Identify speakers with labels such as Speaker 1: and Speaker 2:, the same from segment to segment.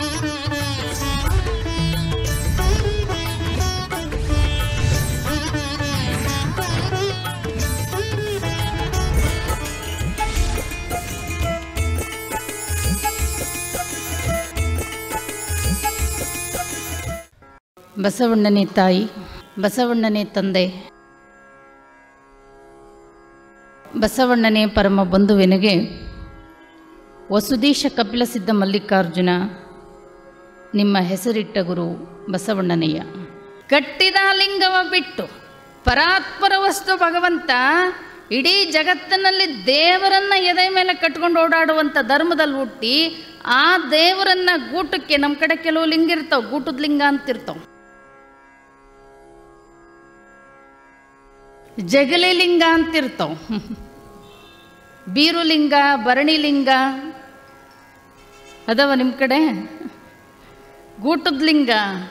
Speaker 1: ಬಸವಣ್ಣನೇ ತಾಯಿ ಬಸವಣ್ಣನೇ ತಂದೆ ಬಸವಣ್ಣನೇ ಪರಮ ಬಂಧುವೆನಿಗೆ ವಸುದೀಶ ಕಪಿಲಸಿದ್ಧ ಮಲ್ಲಿಕಾರ್ಜುನ ನಿಮ್ಮ ಹೆಸರಿಟ್ಟ ಗುರು ಬಸವಣ್ಣನಯ್ಯ ಕಟ್ಟಿದ ಲಿಂಗವ ಬಿಟ್ಟು ಪರಾತ್ಪರ ವಸ್ತು ಭಗವಂತ ಇಡೀ ಜಗತ್ತಿನಲ್ಲಿ ದೇವರನ್ನ ಎದೆ ಮೇಲೆ ಕಟ್ಕೊಂಡು ಓಡಾಡುವಂಥ ಧರ್ಮದಲ್ಲಿ ಹುಟ್ಟಿ ಆ ದೇವರನ್ನ ಗೂಟಕ್ಕೆ ನಮ್ಮ ಕಡೆ ಕೆಲವು ಲಿಂಗ ಇರ್ತಾವೆ ಗೂಟದ ಲಿಂಗ ಅಂತಿರ್ತಾವೆ ಜಗಲಿ ಲಿಂಗ ಅಂತಿರ್ತಾವ ಬೀರುಲಿಂಗ ಭರಣಿಲಿಂಗ ಅದಾವ ನಿಮ್ಮ ಕಡೆ ಗೂಟದ ಲಿಂಗ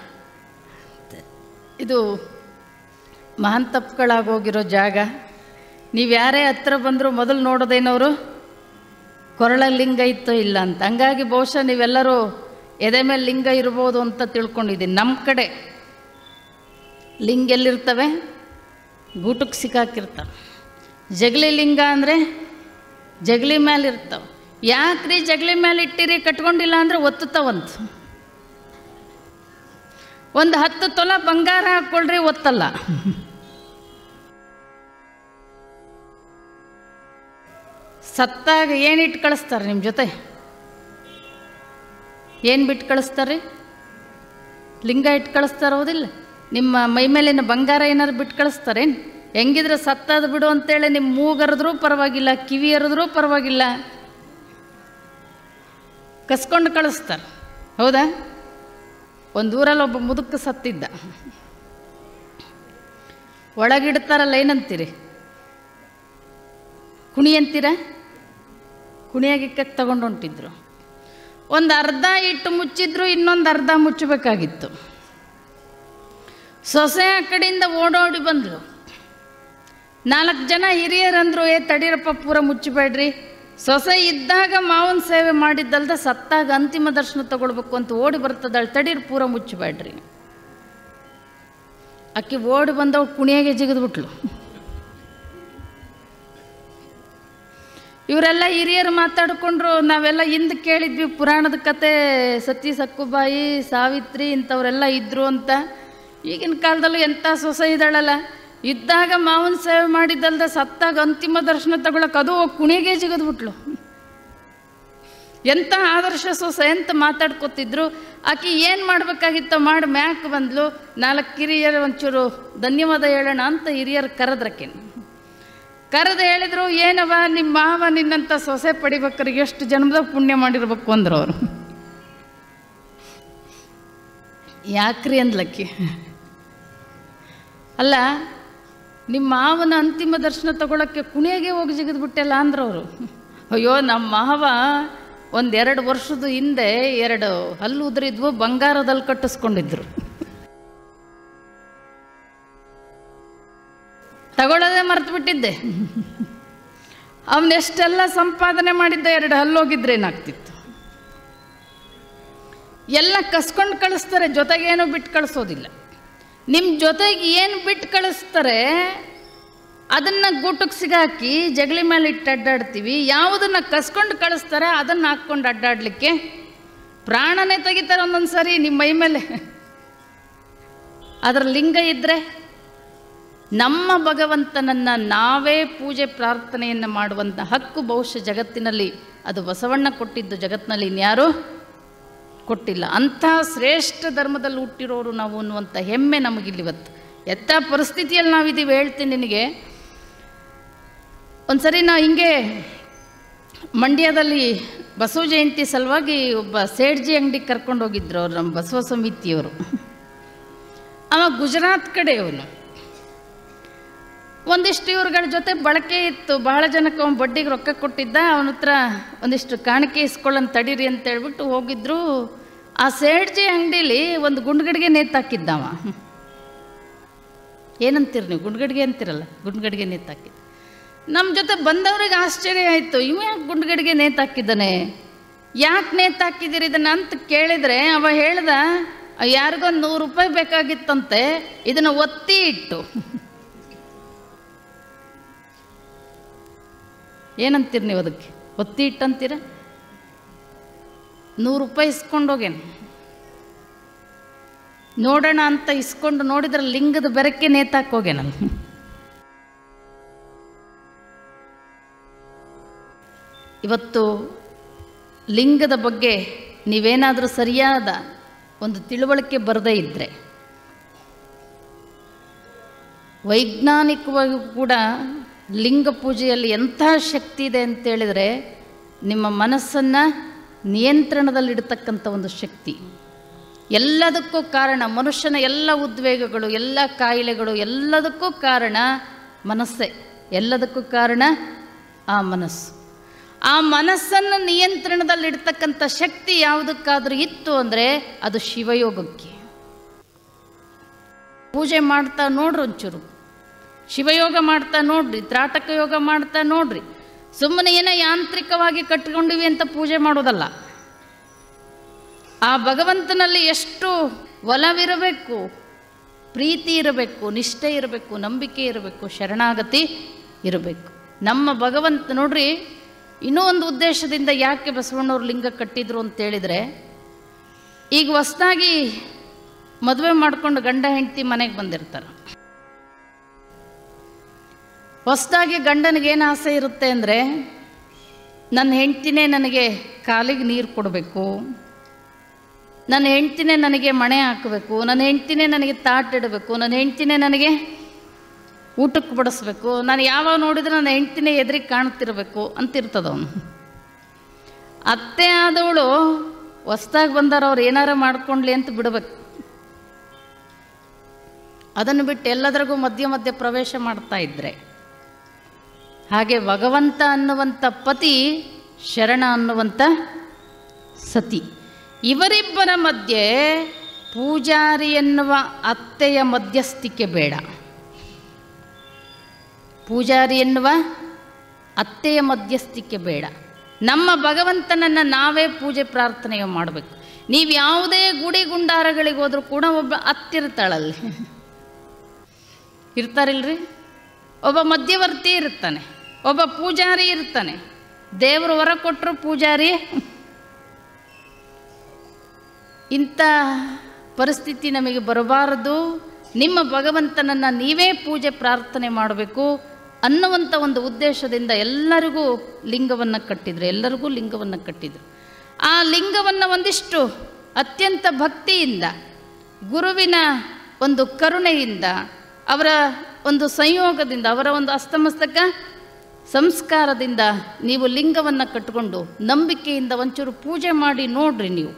Speaker 1: ಇದು ಮಹಾನ್ ತಪ್ಪುಗಳಾಗೋಗಿರೋ ಜಾಗ ನೀವು ಯಾರೇ ಹತ್ರ ಬಂದರೂ ಮೊದಲು ನೋಡೋದೇನವರು ಕೊರಳ ಲಿಂಗ ಇತ್ತೋ ಇಲ್ಲ ಅಂತ ಹಂಗಾಗಿ ಬಹುಶಃ ನೀವೆಲ್ಲರೂ ಎದೆ ಮೇಲೆ ಲಿಂಗ ಇರ್ಬೋದು ಅಂತ ತಿಳ್ಕೊಂಡಿದ್ದೀನಿ ನಮ್ಮ ಕಡೆ ಲಿಂಗ ಎಲ್ಲಿರ್ತವೆ ಗೂಟಕ್ಕೆ ಸಿಕ್ಕಾಕಿರ್ತಾವೆ ಜಗಲಿ ಲಿಂಗ ಅಂದರೆ ಜಗಲಿ ಮೇಲೆ ಇರ್ತಾವೆ ಯಾಕ್ರಿ ಜಗಲಿ ಮೇಲೆ ಇಟ್ಟಿರಿ ಕಟ್ಕೊಂಡಿಲ್ಲ ಅಂದರೆ ಒತ್ತುತ್ತಾವಂತ ಒಂದು ಹತ್ತು ತೊಲ ಬಂಗಾರ ಹಾಕ್ಕೊಳ್ರಿ ಒತ್ತಲ್ಲ ಸತ್ತಾಗ ಏನು ಇಟ್ಟು ಕಳಿಸ್ತಾರೆ ನಿಮ್ಮ ಜೊತೆ ಏನು ಬಿಟ್ಟು ಕಳಿಸ್ತಾರೆ ಲಿಂಗ ಇಟ್ಟು ಕಳಿಸ್ತಾರ ಹೌದಿಲ್ಲ ನಿಮ್ಮ ಮೈ ಮೇಲಿನ ಬಂಗಾರ ಏನಾರು ಬಿಟ್ಟು ಕಳಿಸ್ತಾರೇನು ಹೆಂಗಿದ್ರೆ ಸತ್ತಾದ ಬಿಡು ಅಂತೇಳಿ ನಿಮ್ಮ ಮೂಗರಿದ್ರೂ ಪರವಾಗಿಲ್ಲ ಕಿವಿ ಎರೆದ್ರೂ ಪರವಾಗಿಲ್ಲ ಕಸ್ಕೊಂಡು ಕಳಿಸ್ತಾರೆ ಹೌದಾ ಒಂದು ಊರಲ್ಲಿ ಒಬ್ಬ ಮುದುಕ ಸತ್ತಿದ್ದ ಒಳಗಿಡ್ತಾರಲ್ಲ ಏನಂತೀರಿ ಕುಣಿ ಅಂತೀರ ಕುಣಿಯಾಗಿಕ್ಕಕ್ಕೆ ತಗೊಂಡು ಹೊಂಟಿದ್ರು ಒಂದು ಅರ್ಧ ಇಟ್ಟು ಮುಚ್ಚಿದ್ರು ಇನ್ನೊಂದು ಅರ್ಧ ಮುಚ್ಚಬೇಕಾಗಿತ್ತು ಸೊಸೆ ಆ ಕಡೆಯಿಂದ ಓಡೋಡಿ ಬಂದ್ಲು ನಾಲ್ಕು ಜನ ಹಿರಿಯರಂದ್ರು ಏ ತಡೀರಪ್ಪ ಪೂರ ಮುಚ್ಚಬೇಡ್ರಿ ಸೊಸೆ ಇದ್ದಾಗ ಮಾವನ ಸೇವೆ ಮಾಡಿದ್ದಲ್ದ ಸತ್ತಾಗ ಅಂತಿಮ ದರ್ಶನ ತಗೊಳ್ಬೇಕು ಅಂತ ಓಡಿ ಬರ್ತದಳು ತಡೀರ್ ಪೂರ ಮುಚ್ಚಬೇಡ್ರಿ ಅಕ್ಕಿ ಓಡಿ ಬಂದವು ಕುಣಿಯಾಗೆ ಜಿಗಿದ್ಬಿಟ್ಲು ಇವರೆಲ್ಲ ಹಿರಿಯರು ಮಾತಾಡಿಕೊಂಡ್ರು ನಾವೆಲ್ಲ ಹಿಂದೆ ಕೇಳಿದ್ವಿ ಪುರಾಣದ ಕತೆ ಸತಿ ಸಕ್ಕುಬಾಯಿ ಸಾವಿತ್ರಿ ಇಂಥವರೆಲ್ಲ ಇದ್ರು ಅಂತ ಈಗಿನ ಕಾಲದಲ್ಲೂ ಎಂಥ ಸೊಸೆ ಇದ್ದಾಳಲ್ಲ ಇದ್ದಾಗ ಮಾವನ ಸೇವೆ ಮಾಡಿದ್ದಲ್ದ ಸತ್ತಾಗ ಅಂತಿಮ ದರ್ಶನ ತಗೊಳಕ್ಕೆ ಅದು ಕುಣಿಗೆ ಜಿಗಿದ್ಬಿಟ್ಲು ಎಂಥ ಆದರ್ಶ ಸೊಸೆ ಅಂತ ಮಾತಾಡ್ಕೊತಿದ್ರು ಆಕೆ ಏನು ಮಾಡಬೇಕಾಗಿತ್ತೋ ಮಾಡಿ ಮ್ಯಾಕ್ ಬಂದ್ಲು ನಾಲ್ಕು ಹಿರಿಯರು ಒಂಚೂರು ಧನ್ಯವಾದ ಹೇಳೋಣ ಅಂತ ಹಿರಿಯರು ಕರೆದ್ರಕ್ಕೇನು ಕರೆದು ಹೇಳಿದ್ರು ಏನವ ನಿಮ್ಮ ಮಾವ ನಿನ್ನಂಥ ಸೊಸೆ ಪಡಿಬೇಕಾರೆ ಎಷ್ಟು ಜನ್ಮದಾಗ ಪುಣ್ಯ ಮಾಡಿರ್ಬೇಕು ಅಂದ್ರು ಅವರು ಯಾಕ್ರಿ ಅಂದ್ಲಕ್ಕಿ ಅಲ್ಲ ನಿಮ್ಮ ಮಾವನ ಅಂತಿಮ ದರ್ಶನ ತಗೊಳಕ್ಕೆ ಕುಣಿಯಾಗೆ ಹೋಗಿ ಜಿಗಿದ್ಬಿಟ್ಟೆಲ್ಲ ಅಂದ್ರವರು ಅಯ್ಯೋ ನಮ್ಮ ಮಾವ ಒಂದೆರಡು ವರ್ಷದ ಹಿಂದೆ ಎರಡು ಹಲ್ಲು ಉದುರಿದ್ವು ಬಂಗಾರದಲ್ಲಿ ಕಟ್ಟಿಸ್ಕೊಂಡಿದ್ರು ತಗೊಳ್ಳೋದೇ ಮರ್ತು ಬಿಟ್ಟಿದ್ದೆ ಅವನೆಷ್ಟೆಲ್ಲ ಸಂಪಾದನೆ ಮಾಡಿದ್ದ ಎರಡು ಹಲ್ಲೋಗಿದ್ರೆ ಏನಾಗ್ತಿತ್ತು ಎಲ್ಲ ಕಸ್ಕೊಂಡು ಕಳಿಸ್ತಾರೆ ಜೊತೆಗೇನು ಬಿಟ್ಟು ಕಳಿಸೋದಿಲ್ಲ ನಿಮ್ಮ ಜೊತೆಗೆ ಏನು ಬಿಟ್ಟು ಕಳಿಸ್ತಾರೆ ಅದನ್ನು ಗೂಟಕ್ಕೆ ಸಿಗಾಕಿ ಜಗಲಿ ಮೇಲೆ ಇಟ್ಟು ಅಡ್ಡಾಡ್ತೀವಿ ಯಾವುದನ್ನು ಕಸ್ಕೊಂಡು ಕಳಿಸ್ತಾರೆ ಅದನ್ನು ಹಾಕ್ಕೊಂಡು ಅಡ್ಡಾಡಲಿಕ್ಕೆ ಪ್ರಾಣನೇ ತೆಗಿತಾರೆ ಒಂದೊಂದು ಸರಿ ನಿಮ್ಮ ಮೈ ಮೇಲೆ ಅದರ ಲಿಂಗ ಇದ್ದರೆ ನಮ್ಮ ಭಗವಂತನನ್ನು ನಾವೇ ಪೂಜೆ ಪ್ರಾರ್ಥನೆಯನ್ನು ಮಾಡುವಂಥ ಹಕ್ಕು ಬಹುಶಃ ಜಗತ್ತಿನಲ್ಲಿ ಅದು ಬಸವಣ್ಣ ಕೊಟ್ಟಿದ್ದು ಜಗತ್ತಿನಲ್ಲಿ ಇನ್ಯಾರೂ ಕೊಟ್ಟಿಲ್ಲ ಅಂಥ ಶ್ರೇಷ್ಠ ಧರ್ಮದಲ್ಲಿ ಹುಟ್ಟಿರೋರು ನಾವು ಅನ್ನುವಂಥ ಹೆಮ್ಮೆ ನಮಗಿಲ್ಲಿವತ್ತು ಎತ್ತ ಪರಿಸ್ಥಿತಿಯಲ್ಲಿ ನಾವಿದ್ದೀವಿ ಹೇಳ್ತೀನಿ ನಿನಗೆ ಒಂದು ಸರಿ ನಾ ಹಿಂಗೆ ಮಂಡ್ಯದಲ್ಲಿ ಬಸವ ಜಯಂತಿ ಸಲುವಾಗಿ ಒಬ್ಬ ಸೇಡ್ಜಿ ಅಂಗಡಿಗೆ ಕರ್ಕೊಂಡು ಹೋಗಿದ್ರು ಅವ್ರು ನಮ್ಮ ಬಸವ ಸಮಿತಿಯವರು ಅವ ಗುಜರಾತ್ ಕಡೆಯವನು ಒಂದಿಷ್ಟು ಇವ್ರಗಳ ಜೊತೆ ಬಳಕೆ ಇತ್ತು ಬಹಳ ಜನಕ್ಕೆ ಅವ್ನು ಬಡ್ಡಿಗೆ ರೊಕ್ಕ ಕೊಟ್ಟಿದ್ದ ಅವನ ಹತ್ರ ಒಂದಿಷ್ಟು ಕಾಣಿಕೆ ಇಸ್ಕೊಳ್ಳೋನ್ ತಡೀರಿ ಅಂತ ಹೇಳ್ಬಿಟ್ಟು ಹೋಗಿದ್ರು ಆ ಸೇಡ್ಜಿ ಅಂಗಡೀಲಿ ಒಂದು ಗುಂಡ್ಗಡಿಗೆ ನೇತಾಕಿದ್ದವ ಏನಂತೀರಿ ನೀವು ಗುಂಡ್ಗಡಿಗೆ ಅಂತೀರಲ್ಲ ಗುಂಡ್ಗಡಿಗೆ ನೇತಾಕಿದ್ದ ನಮ್ಮ ಜೊತೆ ಬಂದವ್ರಿಗೆ ಆಶ್ಚರ್ಯ ಆಯಿತು ಇವ ಯಾಕೆ ಗುಂಡ್ಗಡಿಗೆ ನೇತಾಕಿದ್ದಾನೆ ಯಾಕೆ ನೇತಾಕಿದ್ದೀರಿ ಇದನ್ನ ಅಂತ ಕೇಳಿದರೆ ಅವ ಹೇಳ್ದ ಯಾರಿಗೋ ನೂರು ರೂಪಾಯಿ ಬೇಕಾಗಿತ್ತಂತೆ ಇದನ್ನು ಒತ್ತಿ ಇಟ್ಟು ಏನಂತೀರಿ ನೀವು ಅದಕ್ಕೆ ಒತ್ತಿ ಇಟ್ಟಂತೀರ ನೂರು ರೂಪಾಯಿ ಇಸ್ಕೊಂಡೋಗೇನು ನೋಡೋಣ ಅಂತ ಇಸ್ಕೊಂಡು ನೋಡಿದ್ರೆ ಲಿಂಗದ ಬೆರಕೆ ನೇತಾಕೋಗೇನಲ್ಲ ಇವತ್ತು ಲಿಂಗದ ಬಗ್ಗೆ ನೀವೇನಾದರೂ ಸರಿಯಾದ ಒಂದು ತಿಳುವಳಿಕೆ ಬರದೇ ಇದ್ದರೆ ವೈಜ್ಞಾನಿಕವಾಗಿ ಕೂಡ ಲಿಂಗ ಪೂಜೆಯಲ್ಲಿ ಎಂಥ ಶಕ್ತಿ ಇದೆ ಅಂತೇಳಿದರೆ ನಿಮ್ಮ ಮನಸ್ಸನ್ನು ನಿಯಂತ್ರಣದಲ್ಲಿಡ್ತಕ್ಕಂಥ ಒಂದು ಶಕ್ತಿ ಎಲ್ಲದಕ್ಕೂ ಕಾರಣ ಮನುಷ್ಯನ ಎಲ್ಲ ಉದ್ವೇಗಗಳು ಎಲ್ಲ ಕಾಯಿಲೆಗಳು ಎಲ್ಲದಕ್ಕೂ ಕಾರಣ ಮನಸ್ಸೇ ಎಲ್ಲದಕ್ಕೂ ಕಾರಣ ಆ ಮನಸ್ಸು ಆ ಮನಸ್ಸನ್ನು ನಿಯಂತ್ರಣದಲ್ಲಿಡ್ತಕ್ಕಂಥ ಶಕ್ತಿ ಯಾವುದಕ್ಕಾದರೂ ಇತ್ತು ಅಂದರೆ ಅದು ಶಿವಯೋಗಕ್ಕೆ ಪೂಜೆ ಮಾಡ್ತಾ ನೋಡ್ರಿ ಒಂಚೂರು ಶಿವಯೋಗ ಮಾಡ್ತಾ ನೋಡ್ರಿ ತ್ರಾಟಕ ಯೋಗ ಮಾಡ್ತಾ ನೋಡ್ರಿ ಸುಮ್ಮನೆ ಏನೋ ಯಾಂತ್ರಿಕವಾಗಿ ಕಟ್ಕೊಂಡಿವಿ ಅಂತ ಪೂಜೆ ಮಾಡೋದಲ್ಲ ಆ ಭಗವಂತನಲ್ಲಿ ಎಷ್ಟು ಒಲವಿರಬೇಕು ಪ್ರೀತಿ ಇರಬೇಕು ನಿಷ್ಠೆ ಇರಬೇಕು ನಂಬಿಕೆ ಇರಬೇಕು ಶರಣಾಗತಿ ಇರಬೇಕು ನಮ್ಮ ಭಗವಂತ ನೋಡ್ರಿ ಇನ್ನೂ ಒಂದು ಉದ್ದೇಶದಿಂದ ಯಾಕೆ ಬಸವಣ್ಣವ್ರು ಲಿಂಗ ಕಟ್ಟಿದ್ರು ಅಂತೇಳಿದರೆ ಈಗ ಹೊಸ್ದಾಗಿ ಮದುವೆ ಮಾಡ್ಕೊಂಡು ಗಂಡ ಹೆಂಡತಿ ಮನೆಗೆ ಬಂದಿರ್ತಾರೆ ಹೊಸ್ದಾಗಿ ಗಂಡನಿಗೆ ಏನು ಆಸೆ ಇರುತ್ತೆ ಅಂದರೆ ನನ್ನ ಹೆಂಡ್ತಿನೇ ನನಗೆ ಕಾಲಿಗೆ ನೀರು ಕೊಡಬೇಕು ನನ್ನ ಹೆಂಡ್ತಿನೇ ನನಗೆ ಮಣೆ ಹಾಕಬೇಕು ನನ್ನ ಹೆಂಡ್ತಿನೇ ನನಗೆ ತಾಟಿಡಬೇಕು ನನ್ನ ಹೆಂಡ್ತಿನೇ ನನಗೆ ಊಟಕ್ಕೆ ಬಡಿಸ್ಬೇಕು ನಾನು ಯಾವಾಗ ನೋಡಿದ್ರೆ ನನ್ನ ಹೆಂಡ್ತಿನೇ ಎದುರಿಗೆ ಕಾಣ್ತಿರ್ಬೇಕು ಅಂತಿರ್ತದ ಅವನು ಅತ್ತೆ ಆದವಳು ಹೊಸ್ದಾಗಿ ಬಂದಾರ ಅವ್ರು ಏನಾರ ಮಾಡ್ಕೊಂಡ್ಲಿ ಅಂತ ಬಿಡಬೇಕು ಅದನ್ನು ಬಿಟ್ಟು ಎಲ್ಲದರಿಗೂ ಮಧ್ಯ ಮಧ್ಯ ಪ್ರವೇಶ ಮಾಡ್ತಾ ಇದ್ರೆ ಹಾಗೆ ಭಗವಂತ ಅನ್ನುವಂಥ ಪತಿ ಶರಣ ಅನ್ನುವಂಥ ಸತಿ ಇವರಿಬ್ಬರ ಮಧ್ಯೆ ಪೂಜಾರಿ ಎನ್ನುವ ಅತ್ತೆಯ ಮಧ್ಯಸ್ಥಿಕೆ ಬೇಡ ಪೂಜಾರಿ ಎನ್ನುವ ಅತ್ತೆಯ ಮಧ್ಯಸ್ಥಿಕೆ ಬೇಡ ನಮ್ಮ ಭಗವಂತನನ್ನು ನಾವೇ ಪೂಜೆ ಪ್ರಾರ್ಥನೆ ಮಾಡಬೇಕು ನೀವು ಯಾವುದೇ ಗುಡಿ ಗುಂಡಾರಗಳಿಗೆ ಹೋದರೂ ಕೂಡ ಒಬ್ಬ ಅತ್ತಿರ್ತಾಳಲ್ಲಿ ಇರ್ತಾರಿಲ್ರಿ ಒಬ್ಬ ಮಧ್ಯವರ್ತಿ ಇರ್ತಾನೆ ಒಬ್ಬ ಪೂಜಾರಿ ಇರ್ತಾನೆ ದೇವರು ವರ ಕೊಟ್ಟರು ಪೂಜಾರಿ ಇಂಥ ಪರಿಸ್ಥಿತಿ ನಮಗೆ ಬರಬಾರದು ನಿಮ್ಮ ಭಗವಂತನನ್ನು ನೀವೇ ಪೂಜೆ ಪ್ರಾರ್ಥನೆ ಮಾಡಬೇಕು ಅನ್ನುವಂಥ ಒಂದು ಉದ್ದೇಶದಿಂದ ಎಲ್ಲರಿಗೂ ಲಿಂಗವನ್ನು ಕಟ್ಟಿದ್ರು ಎಲ್ಲರಿಗೂ ಲಿಂಗವನ್ನು ಕಟ್ಟಿದರು ಆ ಲಿಂಗವನ್ನು ಒಂದಿಷ್ಟು ಅತ್ಯಂತ ಭಕ್ತಿಯಿಂದ ಗುರುವಿನ ಒಂದು ಕರುಣೆಯಿಂದ ಅವರ ಒಂದು ಸಂಯೋಗದಿಂದ ಅವರ ಒಂದು ಅಸ್ತಮಸ್ತಕ ಸಂಸ್ಕಾರದಿಂದ ನೀವು ಲಿಂಗವನ್ನು ಕಟ್ಟಿಕೊಂಡು ನಂಬಿಕೆಯಿಂದ ಒಂಚೂರು ಪೂಜೆ ಮಾಡಿ ನೋಡ್ರಿ ನೀವು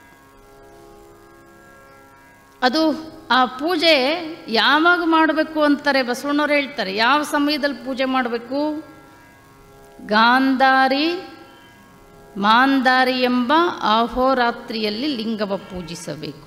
Speaker 1: ಅದು ಆ ಪೂಜೆ ಯಾವಾಗ ಮಾಡಬೇಕು ಅಂತಾರೆ ಬಸವಣ್ಣವ್ರು ಹೇಳ್ತಾರೆ ಯಾವ ಸಮಯದಲ್ಲಿ ಪೂಜೆ ಮಾಡಬೇಕು ಗಾಂಧಾರಿ ಮಾಂದಾರಿ ಎಂಬ ಅಹೋರಾತ್ರಿಯಲ್ಲಿ ಲಿಂಗವ ಪೂಜಿಸಬೇಕು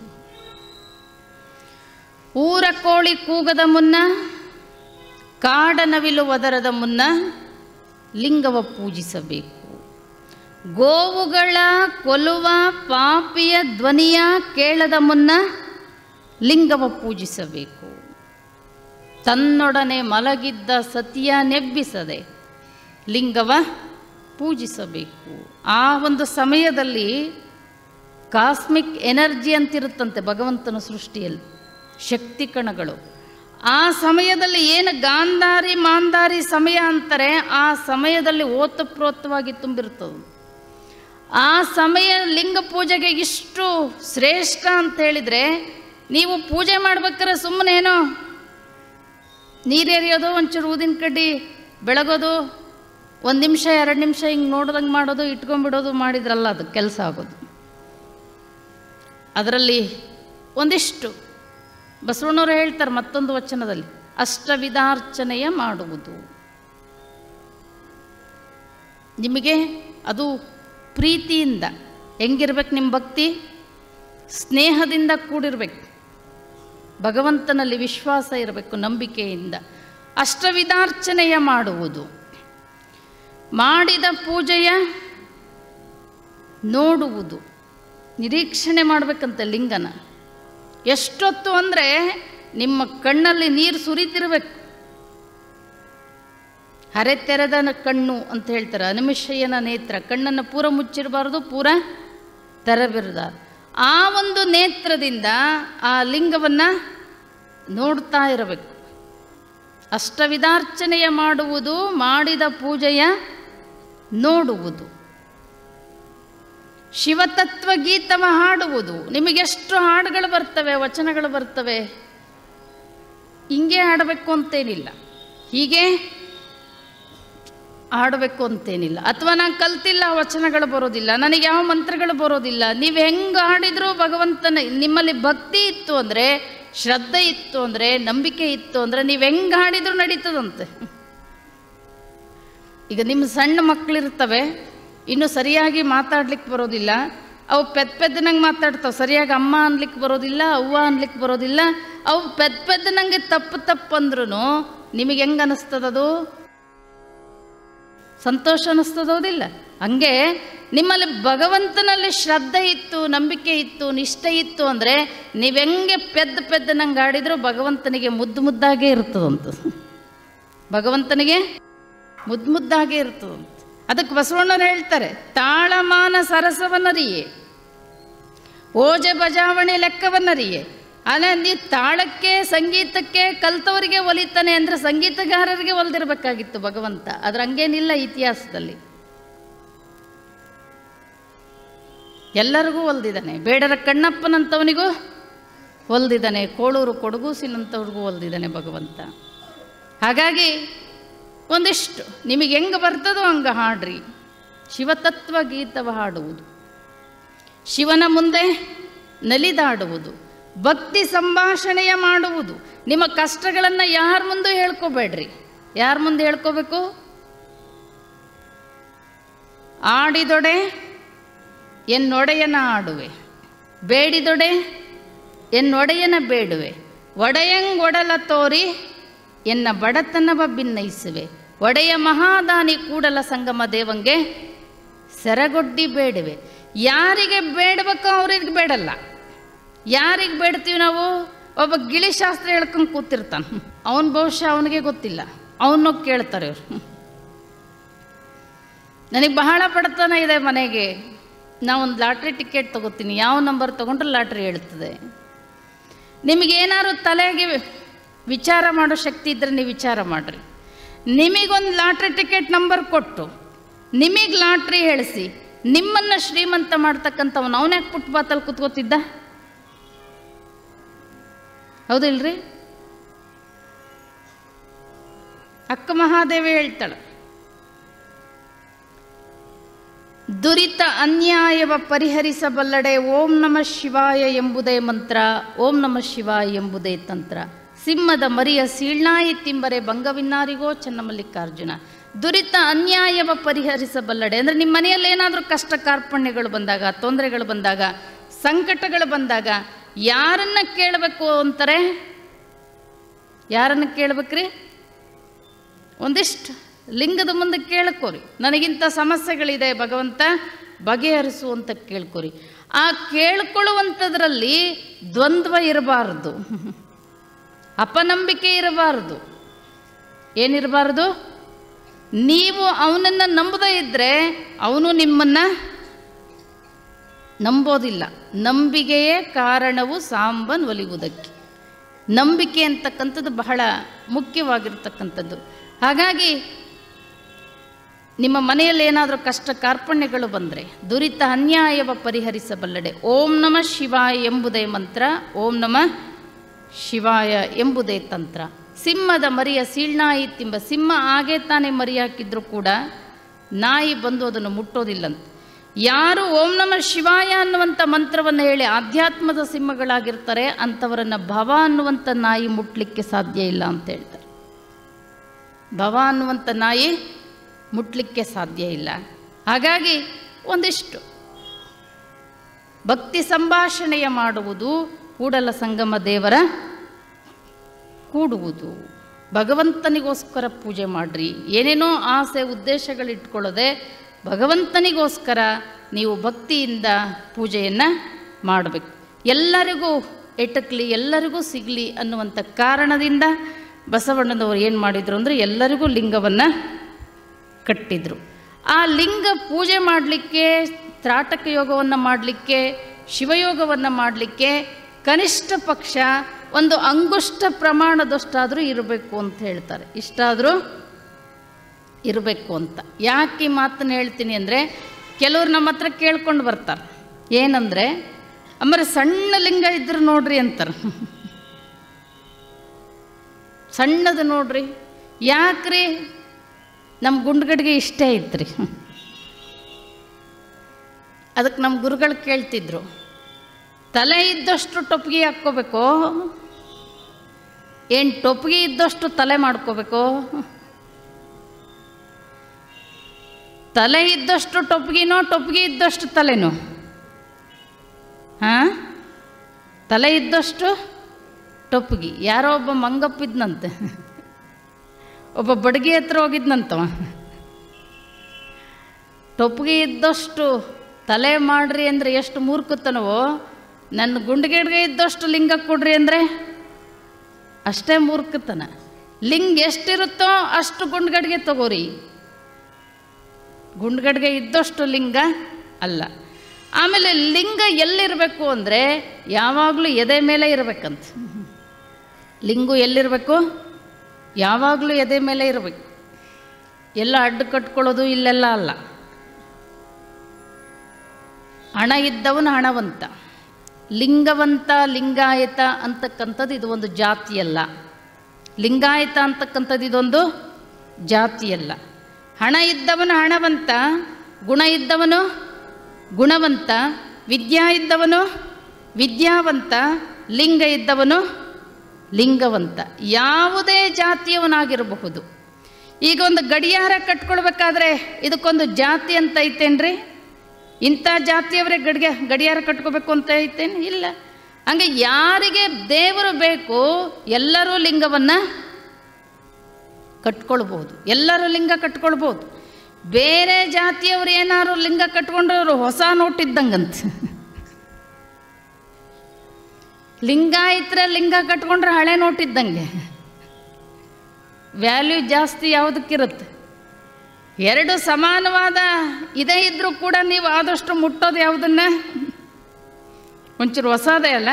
Speaker 1: ಊರ ಕೋಳಿ ಕೂಗದ ಮುನ್ನ ಕಾಡನವಿಲು ಒದರದ ಮುನ್ನ ಲಿಂಗವ ಪೂಜಿಸಬೇಕು ಗೋವುಗಳ ಕೊಲುವ ಪಾಪಿಯ ಧ್ವನಿಯ ಕೇಳದ ಮುನ್ನ ಲಿಂಗವ ಪೂಜಿಸಬೇಕು ತನ್ನೊಡನೆ ಮಲಗಿದ್ದ ಸತಿಯ ನೆಬ್ಬಿಸದೆ ಲಿಂಗವ ಪೂಜಿಸಬೇಕು ಆ ಒಂದು ಸಮಯದಲ್ಲಿ ಕಾಸ್ಮಿಕ್ ಎನರ್ಜಿ ಅಂತಿರುತ್ತಂತೆ ಭಗವಂತನ ಸೃಷ್ಟಿಯಲ್ಲಿ ಶಕ್ತಿ ಕಣಗಳು ಆ ಸಮಯದಲ್ಲಿ ಏನು ಗಾಂಧಾರಿ ಮಾಂಧಾರಿ ಸಮಯ ಅಂತಾರೆ ಆ ಸಮಯದಲ್ಲಿ ಓತಪ್ರೋತವಾಗಿ ತುಂಬಿರ್ತದೆ ಆ ಸಮಯ ಲಿಂಗ ಪೂಜೆಗೆ ಇಷ್ಟು ಶ್ರೇಷ್ಠ ಅಂತ ಹೇಳಿದರೆ ನೀವು ಪೂಜೆ ಮಾಡ್ಬೇಕಾದ್ರೆ ಸುಮ್ಮನೆ ಏನೋ ನೀರೆರಿಯೋದು ಒಂಚೂರು ಊದಿನ ಕಡ್ಡಿ ಬೆಳಗೋದು ಒಂದು ನಿಮಿಷ ಎರಡು ನಿಮಿಷ ಹಿಂಗೆ ನೋಡ್ದಂಗೆ ಮಾಡೋದು ಇಟ್ಕೊಂಡ್ಬಿಡೋದು ಮಾಡಿದ್ರಲ್ಲ ಅದು ಕೆಲಸ ಆಗೋದು ಅದರಲ್ಲಿ ಒಂದಿಷ್ಟು ಬಸವಣ್ಣವರು ಹೇಳ್ತಾರೆ ಮತ್ತೊಂದು ವಚನದಲ್ಲಿ ಅಷ್ಟವಿಧಾರ್ಚನೆಯ ಮಾಡುವುದು ನಿಮಗೆ ಅದು ಪ್ರೀತಿಯಿಂದ ಹೆಂಗಿರ್ಬೇಕು ನಿಮ್ಮ ಭಕ್ತಿ ಸ್ನೇಹದಿಂದ ಕೂಡಿರ್ಬೇಕು ಭಗವಂತನಲ್ಲಿ ವಿಶ್ವಾಸ ಇರಬೇಕು ನಂಬಿಕೆಯಿಂದ ಅಷ್ಟವಿಧಾರ್ಚನೆಯ ಮಾಡುವುದು ಮಾಡಿದ ಪೂಜೆಯ ನೋಡುವುದು ನಿರೀಕ್ಷಣೆ ಮಾಡಬೇಕಂತೆ ಲಿಂಗನ ಎಷ್ಟೊತ್ತು ಅಂದರೆ ನಿಮ್ಮ ಕಣ್ಣಲ್ಲಿ ನೀರು ಸುರಿತಿರ್ಬೇಕು ಹರೆ ತೆರೆದ ಕಣ್ಣು ಅಂತ ಹೇಳ್ತಾರೆ ಅನಿಮಿಷಯನ ನೇತ್ರ ಕಣ್ಣನ್ನು ಪೂರ ಮುಚ್ಚಿರಬಾರ್ದು ಪೂರ ತೆರಬಿರದ ಆ ಒಂದು ನೇತ್ರದಿಂದ ಆ ಲಿಂಗವನ್ನು ನೋಡ್ತಾ ಇರಬೇಕು ಅಷ್ಟವಿಧಾರ್ಚನೆಯ ಮಾಡುವುದು ಮಾಡಿದ ಪೂಜೆಯ ನೋಡುವುದು ಶಿವತತ್ವ ಗೀತವ ಹಾಡುವುದು ನಿಮಗೆಷ್ಟು ಹಾಡುಗಳು ಬರ್ತವೆ ವಚನಗಳು ಬರ್ತವೆ ಹಿಂಗೆ ಹಾಡಬೇಕು ಅಂತೇನಿಲ್ಲ ಹೀಗೆ ಆಡಬೇಕು ಅಂತೇನಿಲ್ಲ ಅಥವಾ ನಾನು ಕಲ್ತಿಲ್ಲ ವಚನಗಳು ಬರೋದಿಲ್ಲ ನನಗೆ ಯಾವ ಮಂತ್ರಗಳು ಬರೋದಿಲ್ಲ ನೀವು ಹೆಂಗೆ ಆಡಿದ್ರೂ ಭಗವಂತನ ನಿಮ್ಮಲ್ಲಿ ಭಕ್ತಿ ಇತ್ತು ಅಂದರೆ ಶ್ರದ್ಧೆ ಇತ್ತು ಅಂದರೆ ನಂಬಿಕೆ ಇತ್ತು ಅಂದರೆ ನೀವು ಹೆಂಗೆ ಹಾಡಿದ್ರೂ ನಡೀತದಂತೆ ಈಗ ನಿಮ್ಮ ಸಣ್ಣ ಮಕ್ಕಳಿರ್ತವೆ ಇನ್ನು ಸರಿಯಾಗಿ ಮಾತಾಡ್ಲಿಕ್ಕೆ ಬರೋದಿಲ್ಲ ಅವು ಪೆದ್ ಪೆದ್ದನಂಗೆ ಮಾತಾಡ್ತಾವೆ ಸರಿಯಾಗಿ ಅಮ್ಮ ಅನ್ಲಿಕ್ಕೆ ಬರೋದಿಲ್ಲ ಅವ್ವ ಅನ್ಲಿಕ್ಕೆ ಬರೋದಿಲ್ಲ ಅವು ಪೆದ್ ಪೆದ್ದನಂಗೆ ತಪ್ಪು ತಪ್ಪು ಅಂದ್ರೂ ನಿಮಗೆ ಹೆಂಗೆ ಅನ್ನಿಸ್ತದದು ಸಂತೋಷ ಅನ್ನಿಸ್ತದೋದಿಲ್ಲ ಹಂಗೆ ನಿಮ್ಮಲ್ಲಿ ಭಗವಂತನಲ್ಲಿ ಶ್ರದ್ಧೆ ಇತ್ತು ನಂಬಿಕೆ ಇತ್ತು ನಿಷ್ಠೆ ಇತ್ತು ಅಂದರೆ ನೀವು ಹೆಂಗೆ ಪೆದ್ದ ಪೆದ್ದನಂಗೆ ಆಡಿದ್ರೂ ಭಗವಂತನಿಗೆ ಮುದ್ದು ಮುದ್ದಾಗೇ ಇರ್ತದಂತ ಭಗವಂತನಿಗೆ ಮುದ್ದು ಮುದ್ದಾಗೇ ಇರ್ತದಂತ ಅದಕ್ಕೆ ಬಸವಣ್ಣರು ಹೇಳ್ತಾರೆ ತಾಳಮಾನ ಸರಸವನ್ನರಿಯೇ ಓಜೆ ಬಜಾವಣೆ ಲೆಕ್ಕವನ್ನರಿಯೇ ಅಲ್ಲ ನೀ ತಾಳಕ್ಕೆ ಸಂಗೀತಕ್ಕೆ ಕಲ್ತವರಿಗೆ ಒಲಿತಾನೆ ಅಂದರೆ ಸಂಗೀತಗಾರರಿಗೆ ಒಲ್ದಿರಬೇಕಾಗಿತ್ತು ಭಗವಂತ ಅದ್ರ ಹಂಗೇನಿಲ್ಲ ಇತಿಹಾಸದಲ್ಲಿ ಎಲ್ಲರಿಗೂ ಒಲ್ದಿದ್ದಾನೆ ಬೇಡರ ಕಣ್ಣಪ್ಪನಂಥವನಿಗೂ ಒಲ್ದಿದ್ದಾನೆ ಕೋಳೂರು ಕೊಡಗೂಸಿನಂಥವ್ರಿಗೂ ಒಲ್ದಿದ್ದಾನೆ ಭಗವಂತ ಹಾಗಾಗಿ ಒಂದಿಷ್ಟು ನಿಮಗೆ ಹೆಂಗೆ ಬರ್ತದೋ ಹಂಗೆ ಹಾಡ್ರಿ ಶಿವತತ್ವ ಗೀತವ ಹಾಡುವುದು ಶಿವನ ಮುಂದೆ ನಲಿದಾಡುವುದು ಭಕ್ತಿ ಸಂಭಾಷಣೆಯ ಮಾಡುವುದು ನಿಮ್ಮ ಕಷ್ಟಗಳನ್ನು ಯಾರ ಮುಂದೆ ಹೇಳ್ಕೋಬೇಡ್ರಿ ಯಾರ ಮುಂದೆ ಹೇಳ್ಕೋಬೇಕು ಆಡಿದೊಡೆ ಎನ್ನೊಡೆಯನ ಆಡುವೆ ಬೇಡಿದೊಡೆ ಎನ್ನೊಡೆಯನ ಬೇಡುವೆ ಒಡೆಯಂಗೊಡಲ ತೋರಿ ಎನ್ನ ಬಡತನವ ಭಿನ್ನಯಿಸುವೆ ಒಡೆಯ ಮಹಾದಾನಿ ಕೂಡಲ ಸಂಗಮ ದೇವಂಗೆ ಸೆರಗೊಡ್ಡಿ ಬೇಡುವೆ ಯಾರಿಗೆ ಬೇಡಬೇಕೋ ಅವ್ರಿಗೆ ಬೇಡಲ್ಲ ಯಾರಿಗೆ ಬೇಡ್ತೀವಿ ನಾವು ಒಬ್ಬ ಗಿಳಿಶಾಸ್ತ್ರ ಹೇಳ್ಕೊಂಡು ಕೂತಿರ್ತಾನೆ ಅವನ ಬಹುಶಃ ಅವನಿಗೆ ಗೊತ್ತಿಲ್ಲ ಅವನು ಕೇಳ್ತಾರೆ ಇವರು ನನಗೆ ಬಹಳ ಬಡತನ ಇದೆ ಮನೆಗೆ ನಾವೊಂದು ಲಾಟ್ರಿ ಟಿಕೆಟ್ ತಗೋತೀನಿ ಯಾವ ನಂಬರ್ ತೊಗೊಂಡ್ರೆ ಲಾಟ್ರಿ ಹೇಳ್ತದೆ ನಿಮಗೇನಾದ್ರು ತಲೆಗೆ ವಿಚಾರ ಮಾಡೋ ಶಕ್ತಿ ಇದ್ದರೆ ನೀವು ವಿಚಾರ ಮಾಡಿರಿ ನಿಮಗೊಂದು ಲಾಟ್ರಿ ಟಿಕೆಟ್ ನಂಬರ್ ಕೊಟ್ಟು ನಿಮಗೆ ಲಾಟ್ರಿ ಹೇಳಿಸಿ ನಿಮ್ಮನ್ನು ಶ್ರೀಮಂತ ಮಾಡ್ತಕ್ಕಂಥವನು ಅವನ್ಯಾಕೆ ಪುಟ್ಬಾತಲ್ಲಿ ಕುತ್ಕೋತಿದ್ದ ಹೌದಿಲ್ರಿ ಅಕ್ಕ ಮಹಾದೇವಿ ಹೇಳ್ತಾಳೆ ದುರಿತ ಅನ್ಯಾಯವ ಪರಿಹರಿಸಬಲ್ಲಡೆ ಓಂ ನಮ ಶಿವಾಯ ಎಂಬುದೇ ಮಂತ್ರ ಓಂ ನಮ ಶಿವಾಯ ಎಂಬುದೇ ತಂತ್ರ ಸಿಂಹದ ಮರಿಯ ಸೀಳ್ನಾಯಿ ತಿಂಬರೆ ಭಂಗವಿನ್ನಾರಿಗೋ ಚೆನ್ನಮಲ್ಲಿಕಾರ್ಜುನ ದುರಿತ ಅನ್ಯಾಯವ ಪರಿಹರಿಸಬಲ್ಲಡೆ ಅಂದರೆ ನಿಮ್ಮ ಮನೆಯಲ್ಲಿ ಏನಾದರೂ ಕಷ್ಟ ಕಾರ್ಪಣ್ಯಗಳು ಬಂದಾಗ ತೊಂದರೆಗಳು ಬಂದಾಗ ಸಂಕಟಗಳು ಬಂದಾಗ ಯಾರನ್ನ ಕೇಳಬೇಕು ಅಂತಾರೆ ಯಾರನ್ನ ಕೇಳ್ಬೇಕ್ರಿ ಒಂದಿಷ್ಟು ಲಿಂಗದ ಮುಂದೆ ಕೇಳ್ಕೋರಿ ನನಗಿಂಥ ಸಮಸ್ಯೆಗಳಿದೆ ಭಗವಂತ ಬಗೆಹರಿಸು ಅಂತ ಕೇಳ್ಕೊರಿ ಆ ಕೇಳ್ಕೊಳ್ಳುವಂಥದ್ರಲ್ಲಿ ದ್ವಂದ್ವ ಇರಬಾರ್ದು ಅಪನಂಬಿಕೆ ಇರಬಾರ್ದು ಏನಿರಬಾರ್ದು ನೀವು ಅವನನ್ನು ನಂಬದೇ ಇದ್ದರೆ ಅವನು ನಿಮ್ಮನ್ನು ನಂಬೋದಿಲ್ಲ ನಂಬಿಕೆಯೇ ಕಾರಣವು ಸಾಂಬನ್ ಒಲಿಯುವುದಕ್ಕೆ ನಂಬಿಕೆ ಅಂತಕ್ಕಂಥದ್ದು ಬಹಳ ಮುಖ್ಯವಾಗಿರ್ತಕ್ಕಂಥದ್ದು ಹಾಗಾಗಿ ನಿಮ್ಮ ಮನೆಯಲ್ಲಿ ಏನಾದರೂ ಕಷ್ಟ ಕಾರ್ಪಣ್ಯಗಳು ಬಂದರೆ ದುರಿತ ಅನ್ಯಾಯವ ಪರಿಹರಿಸಬಲ್ಲಡೆ ಓಂ ನಮ ಶಿವಾಯ ಎಂಬುದೇ ಮಂತ್ರ ಓಂ ನಮ ಶಿವಾಯ ಎಂಬುದೇ ತಂತ್ರ ಸಿಂಹದ ಮರಿಯ ಸೀಳ್ನಾಯಿ ತಿಂಬ ಸಿಂಹ ಹಾಗೆ ತಾನೇ ಮರಿ ಹಾಕಿದ್ರೂ ಕೂಡ ನಾಯಿ ಬಂದು ಅದನ್ನು ಮುಟ್ಟೋದಿಲ್ಲಂತ ಯಾರು ಓಂ ನಮ ಶಿವಾಯ ಅನ್ನುವಂಥ ಮಂತ್ರವನ್ನು ಹೇಳಿ ಆಧ್ಯಾತ್ಮದ ಸಿಂಹಗಳಾಗಿರ್ತಾರೆ ಅಂಥವರನ್ನು ಭವ ಅನ್ನುವಂಥ ನಾಯಿ ಮುಟ್ಲಿಕ್ಕೆ ಸಾಧ್ಯ ಇಲ್ಲ ಅಂತ ಹೇಳ್ತಾರೆ ಭವ ಅನ್ನುವಂಥ ನಾಯಿ ಮುಟ್ಲಿಕ್ಕೆ ಸಾಧ್ಯ ಇಲ್ಲ ಹಾಗಾಗಿ ಒಂದಿಷ್ಟು ಭಕ್ತಿ ಸಂಭಾಷಣೆಯ ಮಾಡುವುದು ಕೂಡಲ ಸಂಗಮ ದೇವರ ಕೂಡುವುದು ಭಗವಂತನಿಗೋಸ್ಕರ ಪೂಜೆ ಮಾಡ್ರಿ ಏನೇನೋ ಆಸೆ ಉದ್ದೇಶಗಳಿಟ್ಕೊಳ್ಳದೆ ಭಗವಂತನಿಗೋಸ್ಕರ ನೀವು ಭಕ್ತಿಯಿಂದ ಪೂಜೆಯನ್ನು ಮಾಡಬೇಕು ಎಲ್ಲರಿಗೂ ಎಟಕ್ಲಿ ಎಲ್ಲರಿಗೂ ಸಿಗಲಿ ಅನ್ನುವಂಥ ಕಾರಣದಿಂದ ಬಸವಣ್ಣನವರು ಏನು ಮಾಡಿದರು ಅಂದರೆ ಎಲ್ಲರಿಗೂ ಲಿಂಗವನ್ನು ಕಟ್ಟಿದರು ಆ ಲಿಂಗ ಪೂಜೆ ಮಾಡಲಿಕ್ಕೆ ತ್ರಾಟಕ ಯೋಗವನ್ನು ಮಾಡಲಿಕ್ಕೆ ಶಿವಯೋಗವನ್ನು ಮಾಡಲಿಕ್ಕೆ ಕನಿಷ್ಠ ಪಕ್ಷ ಒಂದು ಅಂಗುಷ್ಟ ಪ್ರಮಾಣದಷ್ಟಾದರೂ ಇರಬೇಕು ಅಂತ ಹೇಳ್ತಾರೆ ಇಷ್ಟಾದರೂ ಇರಬೇಕು ಅಂತ ಯಾಕೆ ಈ ಮಾತನ್ನು ಹೇಳ್ತೀನಿ ಅಂದರೆ ಕೆಲವ್ರು ನಮ್ಮ ಹತ್ರ ಕೇಳ್ಕೊಂಡು ಬರ್ತಾರೆ ಏನಂದರೆ ಅಮ್ಮರ ಸಣ್ಣ ಲಿಂಗ ಇದ್ರೆ ನೋಡ್ರಿ ಅಂತಾರೆ ಸಣ್ಣದು ನೋಡ್ರಿ ಯಾಕ್ರಿ ನಮ್ಮ ಗುಂಡ್ಗಡಿಗೆ ಇಷ್ಟೇ ಐತ್ರಿ ಅದಕ್ಕೆ ನಮ್ಮ ಗುರುಗಳು ಕೇಳ್ತಿದ್ರು ತಲೆ ಇದ್ದಷ್ಟು ಟೊಪ್ಪಿಗೆ ಹಾಕ್ಕೋಬೇಕು ಏನು ಟೊಪ್ಪಿಗೆ ಇದ್ದಷ್ಟು ತಲೆ ಮಾಡ್ಕೋಬೇಕು ತಲೆ ಇದ್ದಷ್ಟು ಟೊಪ್ಪಿಗೆನೋ ಟೊಪ್ಪಿಗೆ ಇದ್ದಷ್ಟು ತಲೆನೋ ಹಾಂ ತಲೆ ಇದ್ದಷ್ಟು ಟೊಪ್ಪಿಗೆ ಯಾರೋ ಒಬ್ಬ ಮಂಗಪ್ಪ ಇದ್ನಂತೆ ಒಬ್ಬ ಬಡಗಿ ಹತ್ರ ಹೋಗಿದ್ನಂತವ ಟೊಪ್ಪಿಗೆ ಇದ್ದಷ್ಟು ತಲೆ ಮಾಡ್ರಿ ಅಂದರೆ ಎಷ್ಟು ಮೂರ್ಖತನವೋ ನನ್ನ ಗುಂಡಿಗೆಡ್ಗೆ ಇದ್ದಷ್ಟು ಲಿಂಗ ಕೊಡ್ರಿ ಅಂದರೆ ಅಷ್ಟೇ ಮೂರ್ಖತನ ಲಿಂಗ ಎಷ್ಟಿರುತ್ತೋ ಅಷ್ಟು ಗುಂಡ್ಗಡ್ಗೆ ತಗೋರಿ ಗುಂಡ್ಗಡ್ಗೆ ಇದ್ದಷ್ಟು ಲಿಂಗ ಅಲ್ಲ ಆಮೇಲೆ ಲಿಂಗ ಎಲ್ಲಿರಬೇಕು ಅಂದರೆ ಯಾವಾಗಲೂ ಎದೆ ಮೇಲೆ ಇರಬೇಕಂತ ಲಿಂಗು ಎಲ್ಲಿರಬೇಕು ಯಾವಾಗಲೂ ಎದೆ ಮೇಲೆ ಇರಬೇಕು ಎಲ್ಲ ಅಡ್ಡು ಕಟ್ಕೊಳ್ಳೋದು ಇಲ್ಲೆಲ್ಲ ಅಲ್ಲ ಹಣ ಇದ್ದವನು ಹಣವಂತ ಲಿಂಗವಂತ ಲಿಂಗಾಯತ ಅಂತಕ್ಕಂಥದ್ದು ಇದು ಒಂದು ಜಾತಿಯಲ್ಲ ಲಿಂಗಾಯತ ಅಂತಕ್ಕಂಥದ್ದು ಇದೊಂದು ಜಾತಿಯಲ್ಲ ಹಣ ಇದ್ದವನು ಹಣವಂತ ಗುಣ ಇದ್ದವನು ಗುಣವಂತ ವಿದ್ಯಾ ಇದ್ದವನು ವಿದ್ಯಾವಂತ ಲಿಂಗ ಇದ್ದವನು ಲಿಂಗವಂತ ಯಾವುದೇ ಜಾತಿಯವನಾಗಿರಬಹುದು ಈಗ ಒಂದು ಗಡಿಯಾರ ಕಟ್ಕೊಳ್ಬೇಕಾದ್ರೆ ಇದಕ್ಕೊಂದು ಜಾತಿ ಅಂತ ಐತೇನ್ರಿ ಇಂಥ ಜಾತಿಯವರೇ ಗಡಿಗೆ ಗಡಿಯಾರ ಕಟ್ಕೋಬೇಕು ಅಂತ ಐತೇನು ಇಲ್ಲ ಹಂಗೆ ಯಾರಿಗೆ ದೇವರು ಬೇಕು ಎಲ್ಲರೂ ಲಿಂಗವನ್ನು ಕಟ್ಕೊಳ್ಬೋದು ಎಲ್ಲರೂ ಲಿಂಗ ಕಟ್ಕೊಳ್ಬೋದು ಬೇರೆ ಜಾತಿಯವರು ಏನಾದ್ರು ಲಿಂಗ ಕಟ್ಕೊಂಡ್ರವರು ಹೊಸ ನೋಟ್ ಇದ್ದಂಗಂತ ಲಿಂಗಾಯತರ ಲಿಂಗ ಕಟ್ಕೊಂಡ್ರೆ ಹಳೆ ನೋಟ್ ಇದ್ದಂಗೆ ವ್ಯಾಲ್ಯೂ ಜಾಸ್ತಿ ಯಾವುದಕ್ಕಿರುತ್ತೆ ಎರಡು ಸಮಾನವಾದ ಇದೇ ಇದ್ದರೂ ಕೂಡ ನೀವು ಆದಷ್ಟು ಮುಟ್ಟೋದು ಯಾವುದನ್ನ ಒಂಚೂರು ಹೊಸದೇ ಅಲ್ಲ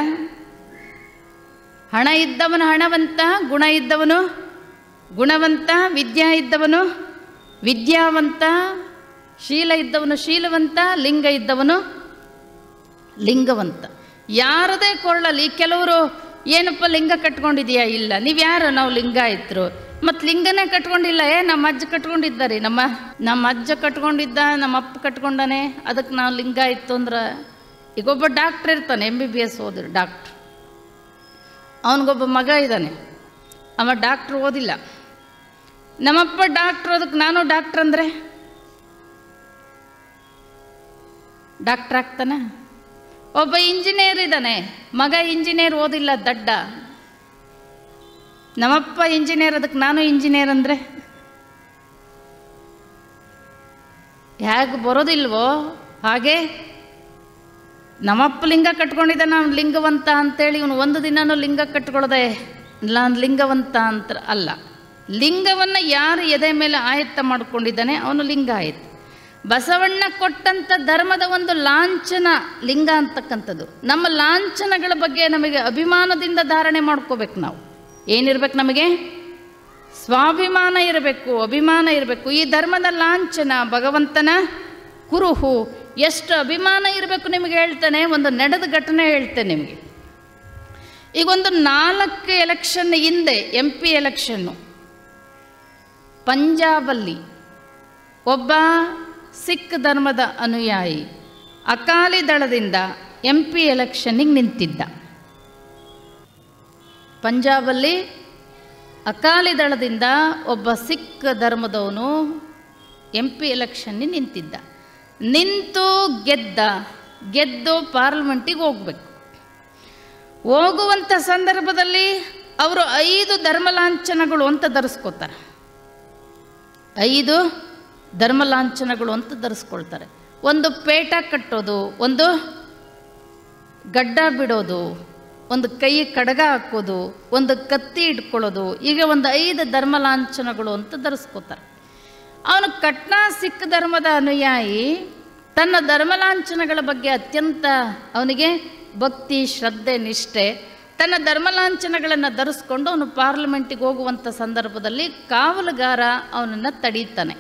Speaker 1: ಹಣ ಇದ್ದವನು ಹಣವಂತ ಗುಣ ಇದ್ದವನು ಗುಣವಂತ ವಿದ್ಯಾ ಇದ್ದವನು ವಿದ್ಯಾವಂತ ಶೀಲ ಇದ್ದವನು ಶೀಲವಂತ ಲಿಂಗ ಇದ್ದವನು ಲಿಂಗವಂತ ಯಾರದೇ ಕೊಳ್ಳಲಿ ಕೆಲವರು ಏನಪ್ಪ ಲಿಂಗ ಕಟ್ಕೊಂಡಿದೆಯಾ ಇಲ್ಲ ನೀವು ಯಾರು ನಾವು ಲಿಂಗಾಯತರು ಮತ್ತು ಲಿಂಗನೇ ಕಟ್ಕೊಂಡಿಲ್ಲ ಏ ನಮ್ಮ ಅಜ್ಜ ಕಟ್ಕೊಂಡಿದ್ದಾರೆ ನಮ್ಮ ನಮ್ಮ ಅಜ್ಜ ಕಟ್ಕೊಂಡಿದ್ದ ನಮ್ಮ ಅಪ್ಪ ಕಟ್ಕೊಂಡಾನೆ ಅದಕ್ಕೆ ನಾವು ಲಿಂಗ ಇತ್ತು ಅಂದ್ರೆ ಈಗೊಬ್ಬ ಡಾಕ್ಟ್ರ್ ಇರ್ತಾನೆ ಎಮ್ ಬಿ ಬಿ ಎಸ್ ಓದಿರು ಡಾಕ್ಟ್ರ್ ಅವನಿಗೊಬ್ಬ ಮಗ ಇದ್ದಾನೆ ಅವ ಡಾಕ್ಟ್ರ್ ಓದಿಲ್ಲ ನಮ್ಮಪ್ಪ ಡಾಕ್ಟ್ರ್ ಅದಕ್ಕೆ ನಾನು ಡಾಕ್ಟ್ರ್ ಅಂದರೆ ಡಾಕ್ಟ್ರ್ ಆಗ್ತಾನ ಒಬ್ಬ ಇಂಜಿನಿಯರ್ ಇದ್ದಾನೆ ಮಗ ಇಂಜಿನಿಯರ್ ಓದಿಲ್ಲ ದಡ್ಡ ನಮ್ಮಪ್ಪ ಇಂಜಿನಿಯರ್ ಅದಕ್ಕೆ ನಾನು ಇಂಜಿನಿಯರ್ ಅಂದರೆ ಹೇಗೆ ಬರೋದಿಲ್ವೋ ಹಾಗೆ ನಮ್ಮಪ್ಪ ಲಿಂಗ ಕಟ್ಕೊಂಡಿದ್ದ ನಾನು ಲಿಂಗವಂತ ಅಂತೇಳಿ ಇವನು ಒಂದು ದಿನನೂ ಲಿಂಗ ಕಟ್ಕೊಳ್ಳೋದೆ ನಾನು ಲಿಂಗವಂತ ಅಂತ ಅಲ್ಲ ಲಿಂಗವನ್ನು ಯಾರು ಎದೆ ಮೇಲೆ ಆಯತ್ತ ಮಾಡ್ಕೊಂಡಿದ್ದಾನೆ ಅವನು ಲಿಂಗ ಆಯ್ತು ಬಸವಣ್ಣ ಕೊಟ್ಟಂಥ ಧರ್ಮದ ಒಂದು ಲಾಂಛನ ಲಿಂಗ ಅಂತಕ್ಕಂಥದ್ದು ನಮ್ಮ ಲಾಂಛನಗಳ ಬಗ್ಗೆ ನಮಗೆ ಅಭಿಮಾನದಿಂದ ಧಾರಣೆ ಮಾಡ್ಕೋಬೇಕು ನಾವು ಏನಿರ್ಬೇಕು ನಮಗೆ ಸ್ವಾಭಿಮಾನ ಇರಬೇಕು ಅಭಿಮಾನ ಇರಬೇಕು ಈ ಧರ್ಮದ ಲಾಂಛನ ಭಗವಂತನ ಕುರುಹು ಎಷ್ಟು ಅಭಿಮಾನ ಇರಬೇಕು ನಿಮಗೆ ಹೇಳ್ತಾನೆ ಒಂದು ನಡೆದ ಘಟನೆ ಹೇಳ್ತೇನೆ ನಿಮಗೆ ಈಗ ಒಂದು ನಾಲ್ಕು ಎಲೆಕ್ಷನ್ ಹಿಂದೆ ಎಂ ಪಿ ಎಲೆಕ್ಷನ್ನು ಪಂಜಾಬಲ್ಲಿ ಒಬ್ಬ ಸಿಖ್ ಧರ್ಮದ ಅನುಯಾಯಿ ಅಕಾಲಿ ದಳದಿಂದ ಎಂ ಪಿ ಎಲೆಕ್ಷನ್ನಿಗೆ ನಿಂತಿದ್ದ ಪಂಜಾಬಲ್ಲಿ ಅಕಾಲಿ ದಳದಿಂದ ಒಬ್ಬ ಸಿಖ್ ಧರ್ಮದವನು ಎಂ ಪಿ ಎಲೆಕ್ಷನ್ನಿಗೆ ನಿಂತಿದ್ದ ನಿಂತು ಗೆದ್ದ ಗೆದ್ದು ಪಾರ್ಲಿಮೆಂಟಿಗೆ ಹೋಗ್ಬೇಕು ಹೋಗುವಂಥ ಸಂದರ್ಭದಲ್ಲಿ ಅವರು ಐದು ಧರ್ಮಲಾಂಛನಗಳು ಅಂತ ಧರಿಸ್ಕೋತಾರೆ ಐದು ಧರ್ಮಲಾಂಛನಗಳು ಅಂತ ಧರಿಸ್ಕೊಳ್ತಾರೆ ಒಂದು ಪೇಟ ಕಟ್ಟೋದು ಒಂದು ಗಡ್ಡ ಬಿಡೋದು ಒಂದು ಕೈ ಕಡಗ ಹಾಕೋದು ಒಂದು ಕತ್ತಿ ಇಟ್ಕೊಳ್ಳೋದು ಈಗ ಒಂದು ಐದು ಧರ್ಮ ಲಾಂಛನಗಳು ಅಂತ ಧರಿಸ್ಕೋತಾರೆ ಅವನು ಕಟ್ನಾ ಸಿಖ್ ಧರ್ಮದ ಅನುಯಾಯಿ ತನ್ನ ಧರ್ಮಲಾಂಛನಗಳ ಬಗ್ಗೆ ಅತ್ಯಂತ ಅವನಿಗೆ ಭಕ್ತಿ ಶ್ರದ್ಧೆ ನಿಷ್ಠೆ ತನ್ನ ಧರ್ಮಲಾಂಛನಗಳನ್ನು ಧರಿಸ್ಕೊಂಡು ಅವನು ಪಾರ್ಲಿಮೆಂಟಿಗೆ ಹೋಗುವಂಥ ಸಂದರ್ಭದಲ್ಲಿ ಕಾವಲುಗಾರ ಅವನನ್ನು ತಡೀತಾನೆ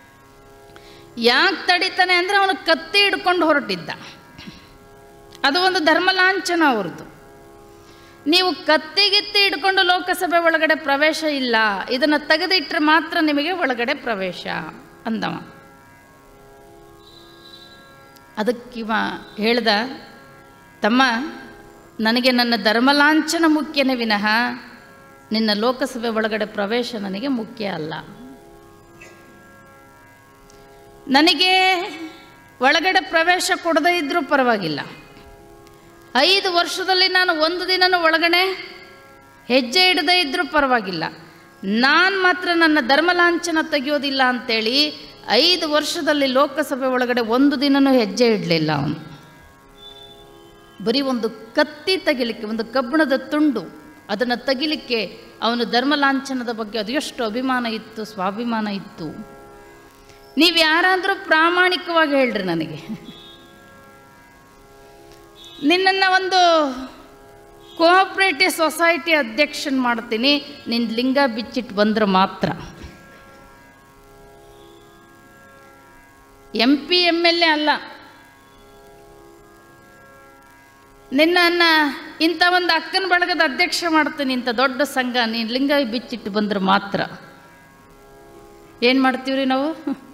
Speaker 1: ಯಾಕೆ ತಡೀತಾನೆ ಅಂದರೆ ಅವನು ಕತ್ತಿ ಹಿಡ್ಕೊಂಡು ಹೊರಟಿದ್ದ ಅದು ಒಂದು ಧರ್ಮಲಾಂಛನ ಅವ್ರದ್ದು ನೀವು ಕತ್ತಿಗಿತ್ತಿ ಹಿಡ್ಕೊಂಡು ಲೋಕಸಭೆ ಒಳಗಡೆ ಪ್ರವೇಶ ಇಲ್ಲ ಇದನ್ನು ತೆಗೆದಿಟ್ಟರೆ ಮಾತ್ರ ನಿಮಗೆ ಒಳಗಡೆ ಪ್ರವೇಶ ಅಂದವ ಅದಕ್ಕಿವ ಹೇಳ್ದ ತಮ್ಮ ನನಗೆ ನನ್ನ ಧರ್ಮಲಾಂಛನ ಮುಖ್ಯನೇ ವಿನಃ ನಿನ್ನ ಲೋಕಸಭೆ ಒಳಗಡೆ ಪ್ರವೇಶ ನನಗೆ ಮುಖ್ಯ ಅಲ್ಲ ನನಗೆ ಒಳಗಡೆ ಪ್ರವೇಶ ಕೊಡದೇ ಇದ್ದರೂ ಪರವಾಗಿಲ್ಲ ಐದು ವರ್ಷದಲ್ಲಿ ನಾನು ಒಂದು ದಿನನೂ ಒಳಗಡೆ ಹೆಜ್ಜೆ ಇಡದೇ ಇದ್ದರೂ ಪರವಾಗಿಲ್ಲ ನಾನು ಮಾತ್ರ ನನ್ನ ಧರ್ಮಲಾಂಛನ ತೆಗೆಯೋದಿಲ್ಲ ಅಂತೇಳಿ ಐದು ವರ್ಷದಲ್ಲಿ ಲೋಕಸಭೆ ಒಳಗಡೆ ಒಂದು ದಿನನೂ ಹೆಜ್ಜೆ ಇಡಲಿಲ್ಲ ಅವನು ಬರೀ ಒಂದು ಕತ್ತಿ ತೆಗಿಲಿಕ್ಕೆ ಒಂದು ಕಬ್ಬಿಣದ ತುಂಡು ಅದನ್ನು ತೆಗಿಲಿಕ್ಕೆ ಅವನು ಧರ್ಮಲಾಂಛನದ ಬಗ್ಗೆ ಅದು ಎಷ್ಟು ಅಭಿಮಾನ ಇತ್ತು ಸ್ವಾಭಿಮಾನ ಇತ್ತು ನೀವು ಯಾರಾದರೂ ಪ್ರಾಮಾಣಿಕವಾಗಿ ಹೇಳ್ರಿ ನನಗೆ ನಿನ್ನನ್ನು ಒಂದು ಕೋಆಪ್ರೇಟಿವ್ ಸೊಸೈಟಿ ಅಧ್ಯಕ್ಷನ್ ಮಾಡ್ತೀನಿ ನಿನ್ನ ಲಿಂಗ ಬಿಚ್ಚಿಟ್ಟು ಬಂದ್ರೆ ಮಾತ್ರ M P M L A ಅಲ್ಲ ನಿನ್ನನ್ನು ಇಂಥ ಒಂದು ಅಕ್ಕನ ಬಳಗದ ಅಧ್ಯಕ್ಷ ಮಾಡ್ತೀನಿ ಇಂಥ ದೊಡ್ಡ ಸಂಘ ನೀನು ಲಿಂಗ ಬಿಚ್ಚಿಟ್ಟು ಬಂದ್ರೆ ಮಾತ್ರ ಏನು ಮಾಡ್ತೀವ್ರಿ ನಾವು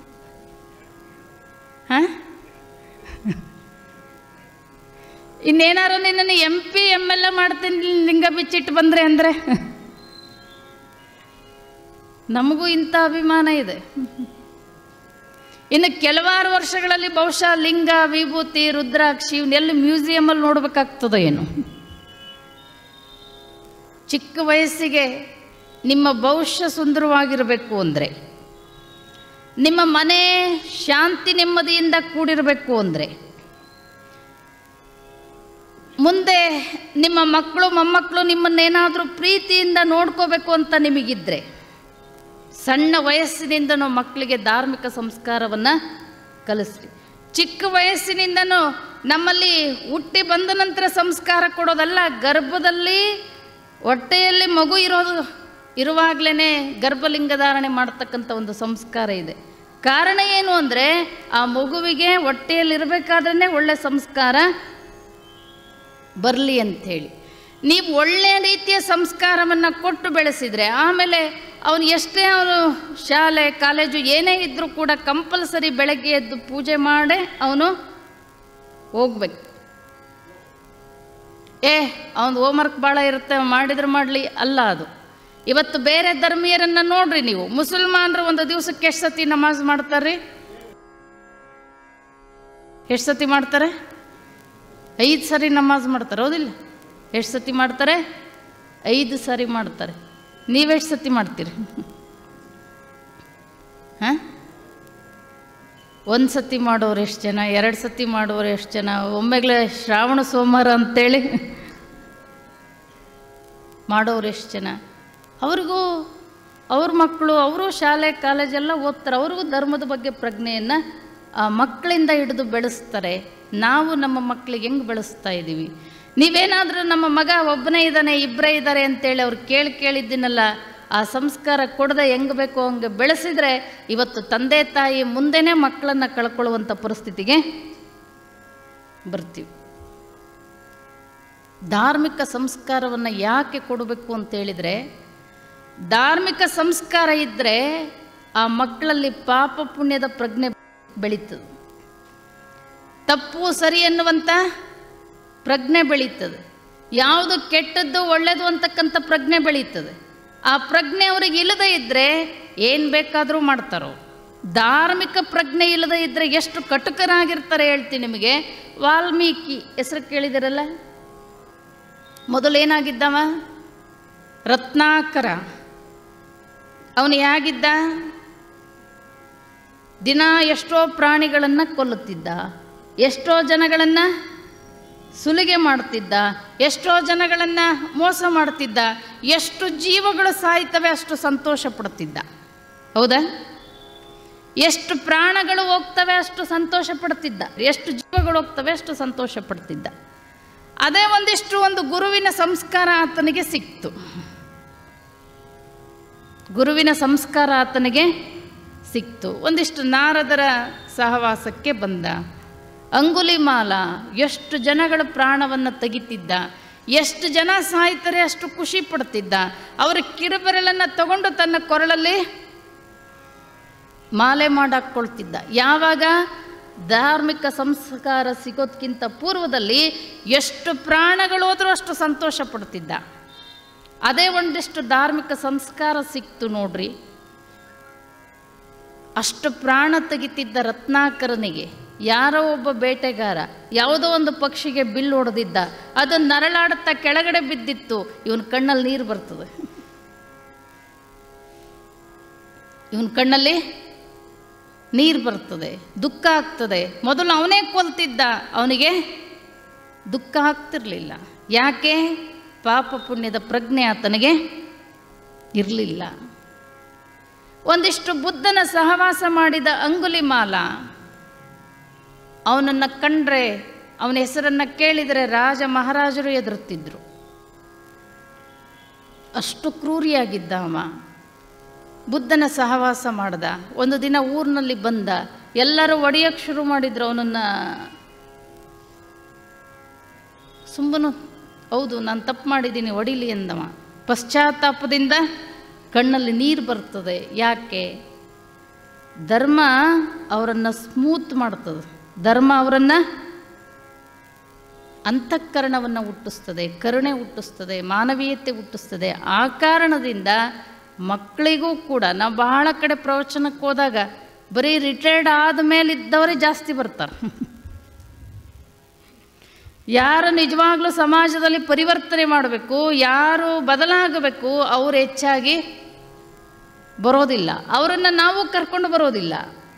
Speaker 1: ಹಾಂ ಇನ್ನೇನಾರು ನಿನ್ನನ್ನು M P M L A ಮಾಡ್ತೀನಿ ಲಿಂಗ ಬಿಚ್ಚಿಟ್ಟು ಬಂದರೆ ಅಂದರೆ ನಮಗೂ ಇಂಥ ಅಭಿಮಾನ ಇದೆ ಇನ್ನು ಕೆಲವಾರು ವರ್ಷಗಳಲ್ಲಿ ಬಹುಶಃ ಲಿಂಗ ವಿಭೂತಿ ರುದ್ರಾಕ್ಷಿ ಇವನ್ನೆಲ್ಲ ಮ್ಯೂಸಿಯಮಲ್ಲಿ ನೋಡ್ಬೇಕಾಗ್ತದೋ ಏನು ಚಿಕ್ಕ ವಯಸ್ಸಿಗೆ ನಿಮ್ಮ ಭವಿಷ್ಯ ಸುಂದರವಾಗಿರಬೇಕು ಅಂದರೆ ನಿಮ್ಮ ಮನೆ ಶಾಂತಿ ನೆಮ್ಮದಿಯಿಂದ ಕೂಡಿರಬೇಕು ಅಂದರೆ ಮುಂದೆ ನಿಮ್ಮ ಮಕ್ಕಳು ಮೊಮ್ಮಕ್ಕಳು ನಿಮ್ಮನ್ನೇನಾದರೂ ಪ್ರೀತಿಯಿಂದ ನೋಡ್ಕೋಬೇಕು ಅಂತ ನಿಮಗಿದ್ರೆ ಸಣ್ಣ ವಯಸ್ಸಿನಿಂದನೂ ಮಕ್ಕಳಿಗೆ ಧಾರ್ಮಿಕ ಸಂಸ್ಕಾರವನ್ನು ಕಲಿಸ್ರಿ ಚಿಕ್ಕ ವಯಸ್ಸಿನಿಂದನೂ ನಮ್ಮಲ್ಲಿ ಹುಟ್ಟಿ ಬಂದ ನಂತರ ಸಂಸ್ಕಾರ ಕೊಡೋದಲ್ಲ ಗರ್ಭದಲ್ಲಿ ಹೊಟ್ಟೆಯಲ್ಲಿ ಮಗು ಇರೋದು ಇರುವಾಗಲೇ ಗರ್ಭಲಿಂಗ ಧಾರಣೆ ಮಾಡ್ತಕ್ಕಂಥ ಒಂದು ಸಂಸ್ಕಾರ ಇದೆ ಕಾರಣ ಏನು ಅಂದರೆ ಆ ಮಗುವಿಗೆ ಹೊಟ್ಟೆಯಲ್ಲಿರಬೇಕಾದ್ರೇ ಒಳ್ಳೆ ಸಂಸ್ಕಾರ ಬರಲಿ ಅಂಥೇಳಿ ನೀವು ಒಳ್ಳೆಯ ರೀತಿಯ ಸಂಸ್ಕಾರವನ್ನು ಕೊಟ್ಟು ಬೆಳೆಸಿದರೆ ಆಮೇಲೆ ಅವನು ಎಷ್ಟೇ ಅವನು ಶಾಲೆ ಕಾಲೇಜು ಏನೇ ಇದ್ದರೂ ಕೂಡ ಕಂಪಲ್ಸರಿ ಬೆಳಗ್ಗೆ ಎದ್ದು ಪೂಜೆ ಮಾಡೇ ಅವನು ಹೋಗ್ಬೇಕು ಏ ಅವನು ಹೋಮ್ವರ್ಕ್ ಭಾಳ ಇರುತ್ತೆ ಮಾಡಿದ್ರೆ ಮಾಡಲಿ ಅಲ್ಲ ಅದು ಇವತ್ತು ಬೇರೆ ಧರ್ಮೀಯರನ್ನು ನೋಡ್ರಿ ನೀವು ಮುಸಲ್ಮಾನರು ಒಂದು ದಿವಸಕ್ಕೆ ಎಷ್ಟು ಸತಿ ನಮಾಜ್ ಮಾಡ್ತಾರೆ ಎಷ್ಟು ಸತಿ ಮಾಡ್ತಾರೆ ಐದು ಸರಿ ನಮಾಜ್ ಮಾಡ್ತಾರೆ ಹೌದಿಲ್ಲ ಎಷ್ಟು ಸತಿ ಮಾಡ್ತಾರೆ ಐದು ಸರಿ ಮಾಡ್ತಾರೆ ನೀವೆಷ್ಟು ಸತಿ ಮಾಡ್ತೀರಿ ಹಾಂ ಒಂದು ಸತಿ ಮಾಡೋರು ಎಷ್ಟು ಜನ ಎರಡು ಸತಿ ಮಾಡೋರು ಎಷ್ಟು ಜನ ಒಮ್ಮೆಗ್ಲೇ ಶ್ರಾವಣ ಸೋಮವಾರ ಅಂತೇಳಿ ಮಾಡೋರು ಎಷ್ಟು ಜನ ಅವ್ರಿಗೂ ಅವ್ರ ಮಕ್ಕಳು ಅವರು ಶಾಲೆ ಕಾಲೇಜೆಲ್ಲ ಓದ್ತಾರೆ ಅವ್ರಿಗೂ ಧರ್ಮದ ಬಗ್ಗೆ ಪ್ರಜ್ಞೆಯನ್ನು ಆ ಮಕ್ಕಳಿಂದ ಹಿಡಿದು ಬೆಳೆಸ್ತಾರೆ ನಾವು ನಮ್ಮ ಮಕ್ಕಳಿಗೆ ಹೆಂಗೆ ಬೆಳೆಸ್ತಾ ಇದ್ದೀವಿ ನೀವೇನಾದರೂ ನಮ್ಮ ಮಗ ಒಬ್ಬನೇ ಇದ್ದಾನೆ ಇಬ್ಬರೇ ಇದ್ದಾರೆ ಅಂತೇಳಿ ಅವ್ರು ಕೇಳಿ ಕೇಳಿದ್ದೀನಲ್ಲ ಆ ಸಂಸ್ಕಾರ ಕೊಡದೆ ಹೆಂಗೆ ಬೇಕೋ ಹಂಗೆ ಬೆಳೆಸಿದರೆ ಇವತ್ತು ತಂದೆ ತಾಯಿ ಮುಂದೆನೇ ಮಕ್ಕಳನ್ನು ಕಳ್ಕೊಳ್ಳುವಂಥ ಪರಿಸ್ಥಿತಿಗೆ ಬರ್ತೀವಿ ಧಾರ್ಮಿಕ ಸಂಸ್ಕಾರವನ್ನು ಯಾಕೆ ಕೊಡಬೇಕು ಅಂತೇಳಿದರೆ ಧಾರ್ಮಿಕ ಸಂಸ್ಕಾರ ಇದ್ದರೆ ಆ ಮಕ್ಕಳಲ್ಲಿ ಪಾಪ ಪುಣ್ಯದ ಪ್ರಜ್ಞೆ ಬೆಳೀತದೆ ತಪ್ಪು ಸರಿ ಎನ್ನುವಂಥ ಪ್ರಜ್ಞೆ ಬೆಳೀತದೆ ಯಾವುದು ಕೆಟ್ಟದ್ದು ಒಳ್ಳೆಯದು ಅಂತಕ್ಕಂಥ ಪ್ರಜ್ಞೆ ಬೆಳೀತದೆ ಆ ಪ್ರಜ್ಞೆ ಅವ್ರಿಗೆ ಇಲ್ಲದೇ ಇದ್ದರೆ ಏನು ಬೇಕಾದರೂ ಮಾಡ್ತಾರೋ ಧಾರ್ಮಿಕ ಪ್ರಜ್ಞೆ ಇಲ್ಲದೇ ಇದ್ದರೆ ಎಷ್ಟು ಕಟುಕರಾಗಿರ್ತಾರೆ ಹೇಳ್ತೀನಿ ನಿಮಗೆ ವಾಲ್ಮೀಕಿ ಹೆಸರು ಕೇಳಿದಿರಲ್ಲ ಮೊದಲೇನಾಗಿದ್ದವ ರತ್ನಾಕರ ಅವನು ಹೇಗಿದ್ದ ದಿನ ಎಷ್ಟೋ ಪ್ರಾಣಿಗಳನ್ನು ಕೊಲ್ಲುತ್ತಿದ್ದ ಎಷ್ಟೋ ಜನಗಳನ್ನು ಸುಲಿಗೆ ಮಾಡ್ತಿದ್ದ ಎಷ್ಟೋ ಜನಗಳನ್ನು ಮೋಸ ಮಾಡ್ತಿದ್ದ ಎಷ್ಟು ಜೀವಗಳು ಸಾಯ್ತವೆ ಅಷ್ಟು ಸಂತೋಷ ಪಡ್ತಿದ್ದ ಹೌದಾ ಎಷ್ಟು ಪ್ರಾಣಗಳು ಹೋಗ್ತವೆ ಅಷ್ಟು ಸಂತೋಷ ಪಡ್ತಿದ್ದ ಎಷ್ಟು ಜೀವಗಳು ಹೋಗ್ತವೆ ಅಷ್ಟು ಸಂತೋಷ ಪಡ್ತಿದ್ದ ಅದೇ ಒಂದಿಷ್ಟು ಒಂದು ಗುರುವಿನ ಸಂಸ್ಕಾರ ಆತನಿಗೆ ಸಿಕ್ತು ಗುರುವಿನ ಸಂಸ್ಕಾರ ಆತನಿಗೆ ಸಿಕ್ತು ಒಂದಿಷ್ಟು ನಾರದರ ಸಹವಾಸಕ್ಕೆ ಬಂದ ಅಂಗುಲಿಮಾಲ ಎಷ್ಟು ಜನಗಳ ಪ್ರಾಣವನ್ನು ತೆಗಿತಿದ್ದ ಎಷ್ಟು ಜನ ಸಾಯ್ತಾರೆ ಅಷ್ಟು ಖುಷಿ ಪಡ್ತಿದ್ದ ಅವರ ಕಿರುಬೆರಳನ್ನು ತಗೊಂಡು ತನ್ನ ಕೊರಳಲ್ಲಿ ಮಾಲೆ ಮಾಡಾಕ್ಕೊಳ್ತಿದ್ದ ಯಾವಾಗ ಧಾರ್ಮಿಕ ಸಂಸ್ಕಾರ ಸಿಗೋದ್ಕಿಂತ ಪೂರ್ವದಲ್ಲಿ ಎಷ್ಟು ಪ್ರಾಣಗಳು ಹೋದರೂ ಅಷ್ಟು ಸಂತೋಷ ಪಡ್ತಿದ್ದ ಅದೇ ಒಂದಿಷ್ಟು ಧಾರ್ಮಿಕ ಸಂಸ್ಕಾರ ಸಿಕ್ತು ನೋಡ್ರಿ ಅಷ್ಟು ಪ್ರಾಣ ತೆಗಿತಿದ್ದ ರತ್ನಾಕರನಿಗೆ ಯಾರೋ ಒಬ್ಬ ಬೇಟೆಗಾರ ಯಾವುದೋ ಒಂದು ಪಕ್ಷಿಗೆ ಬಿಲ್ಲು ಹೊಡೆದಿದ್ದ ಅದು ನರಳಾಡುತ್ತಾ ಕೆಳಗಡೆ ಬಿದ್ದಿತ್ತು ಇವನ ಕಣ್ಣಲ್ಲಿ ನೀರು ಬರ್ತದೆ ಇವನ ಕಣ್ಣಲ್ಲಿ ನೀರು ಬರ್ತದೆ ದುಃಖ ಆಗ್ತದೆ ಮೊದಲು ಅವನೇ ಕೊಲ್ತಿದ್ದ ಅವನಿಗೆ ದುಃಖ ಆಗ್ತಿರಲಿಲ್ಲ ಯಾಕೆ ಪಾಪ ಪುಣ್ಯದ ಪ್ರಜ್ಞೆ ಆತನಿಗೆ ಇರಲಿಲ್ಲ ಒಂದಿಷ್ಟು ಬುದ್ಧನ ಸಹವಾಸ ಮಾಡಿದ ಅಂಗುಲಿಮಾಲ ಅವನನ್ನು ಕಂಡ್ರೆ ಅವನ ಹೆಸರನ್ನು ಕೇಳಿದರೆ ರಾಜ ಮಹಾರಾಜರು ಎದುರುತ್ತಿದ್ರು ಅಷ್ಟು ಕ್ರೂರಿಯಾಗಿದ್ದ ಅವ ಬುದ್ಧನ ಸಹವಾಸ ಮಾಡ್ದ ಒಂದು ದಿನ ಊರಿನಲ್ಲಿ ಬಂದ ಎಲ್ಲರೂ ಒಡೆಯಕ್ಕೆ ಶುರು ಮಾಡಿದ್ರು ಅವನನ್ನು ಸುಮ್ಮನು ಹೌದು ನಾನು ತಪ್ಪು ಮಾಡಿದ್ದೀನಿ ಹೊಡಿಲಿ ಎಂದವ ಪಶ್ಚಾತ್ತಾಪದಿಂದ ಕಣ್ಣಲ್ಲಿ ನೀರು ಬರ್ತದೆ ಯಾಕೆ ಧರ್ಮ ಅವರನ್ನು ಸ್ಮೂತ್ ಮಾಡ್ತದೆ ಧರ್ಮ ಅವರನ್ನು ಅಂತಃಕರಣವನ್ನು ಹುಟ್ಟಿಸ್ತದೆ ಕರುಣೆ ಹುಟ್ಟಿಸ್ತದೆ ಮಾನವೀಯತೆ ಹುಟ್ಟಿಸ್ತದೆ ಆ ಕಾರಣದಿಂದ ಮಕ್ಕಳಿಗೂ ಕೂಡ ನಾವು ಬಹಳ ಕಡೆ ಪ್ರವಚನಕ್ಕೆ ಹೋದಾಗ ಬರೀ ರಿಟೈರ್ಡ್ ಆದಮೇಲಿದ್ದವರೇ ಜಾಸ್ತಿ ಬರ್ತಾರೆ ಯಾರು ನಿಜವಾಗ್ಲೂ ಸಮಾಜದಲ್ಲಿ ಪರಿವರ್ತನೆ ಮಾಡಬೇಕು ಯಾರು ಬದಲಾಗಬೇಕು ಅವರು ಹೆಚ್ಚಾಗಿ ಬರೋದಿಲ್ಲ ಅವರನ್ನು ನಾವು ಕರ್ಕೊಂಡು ಬರೋದಿಲ್ಲ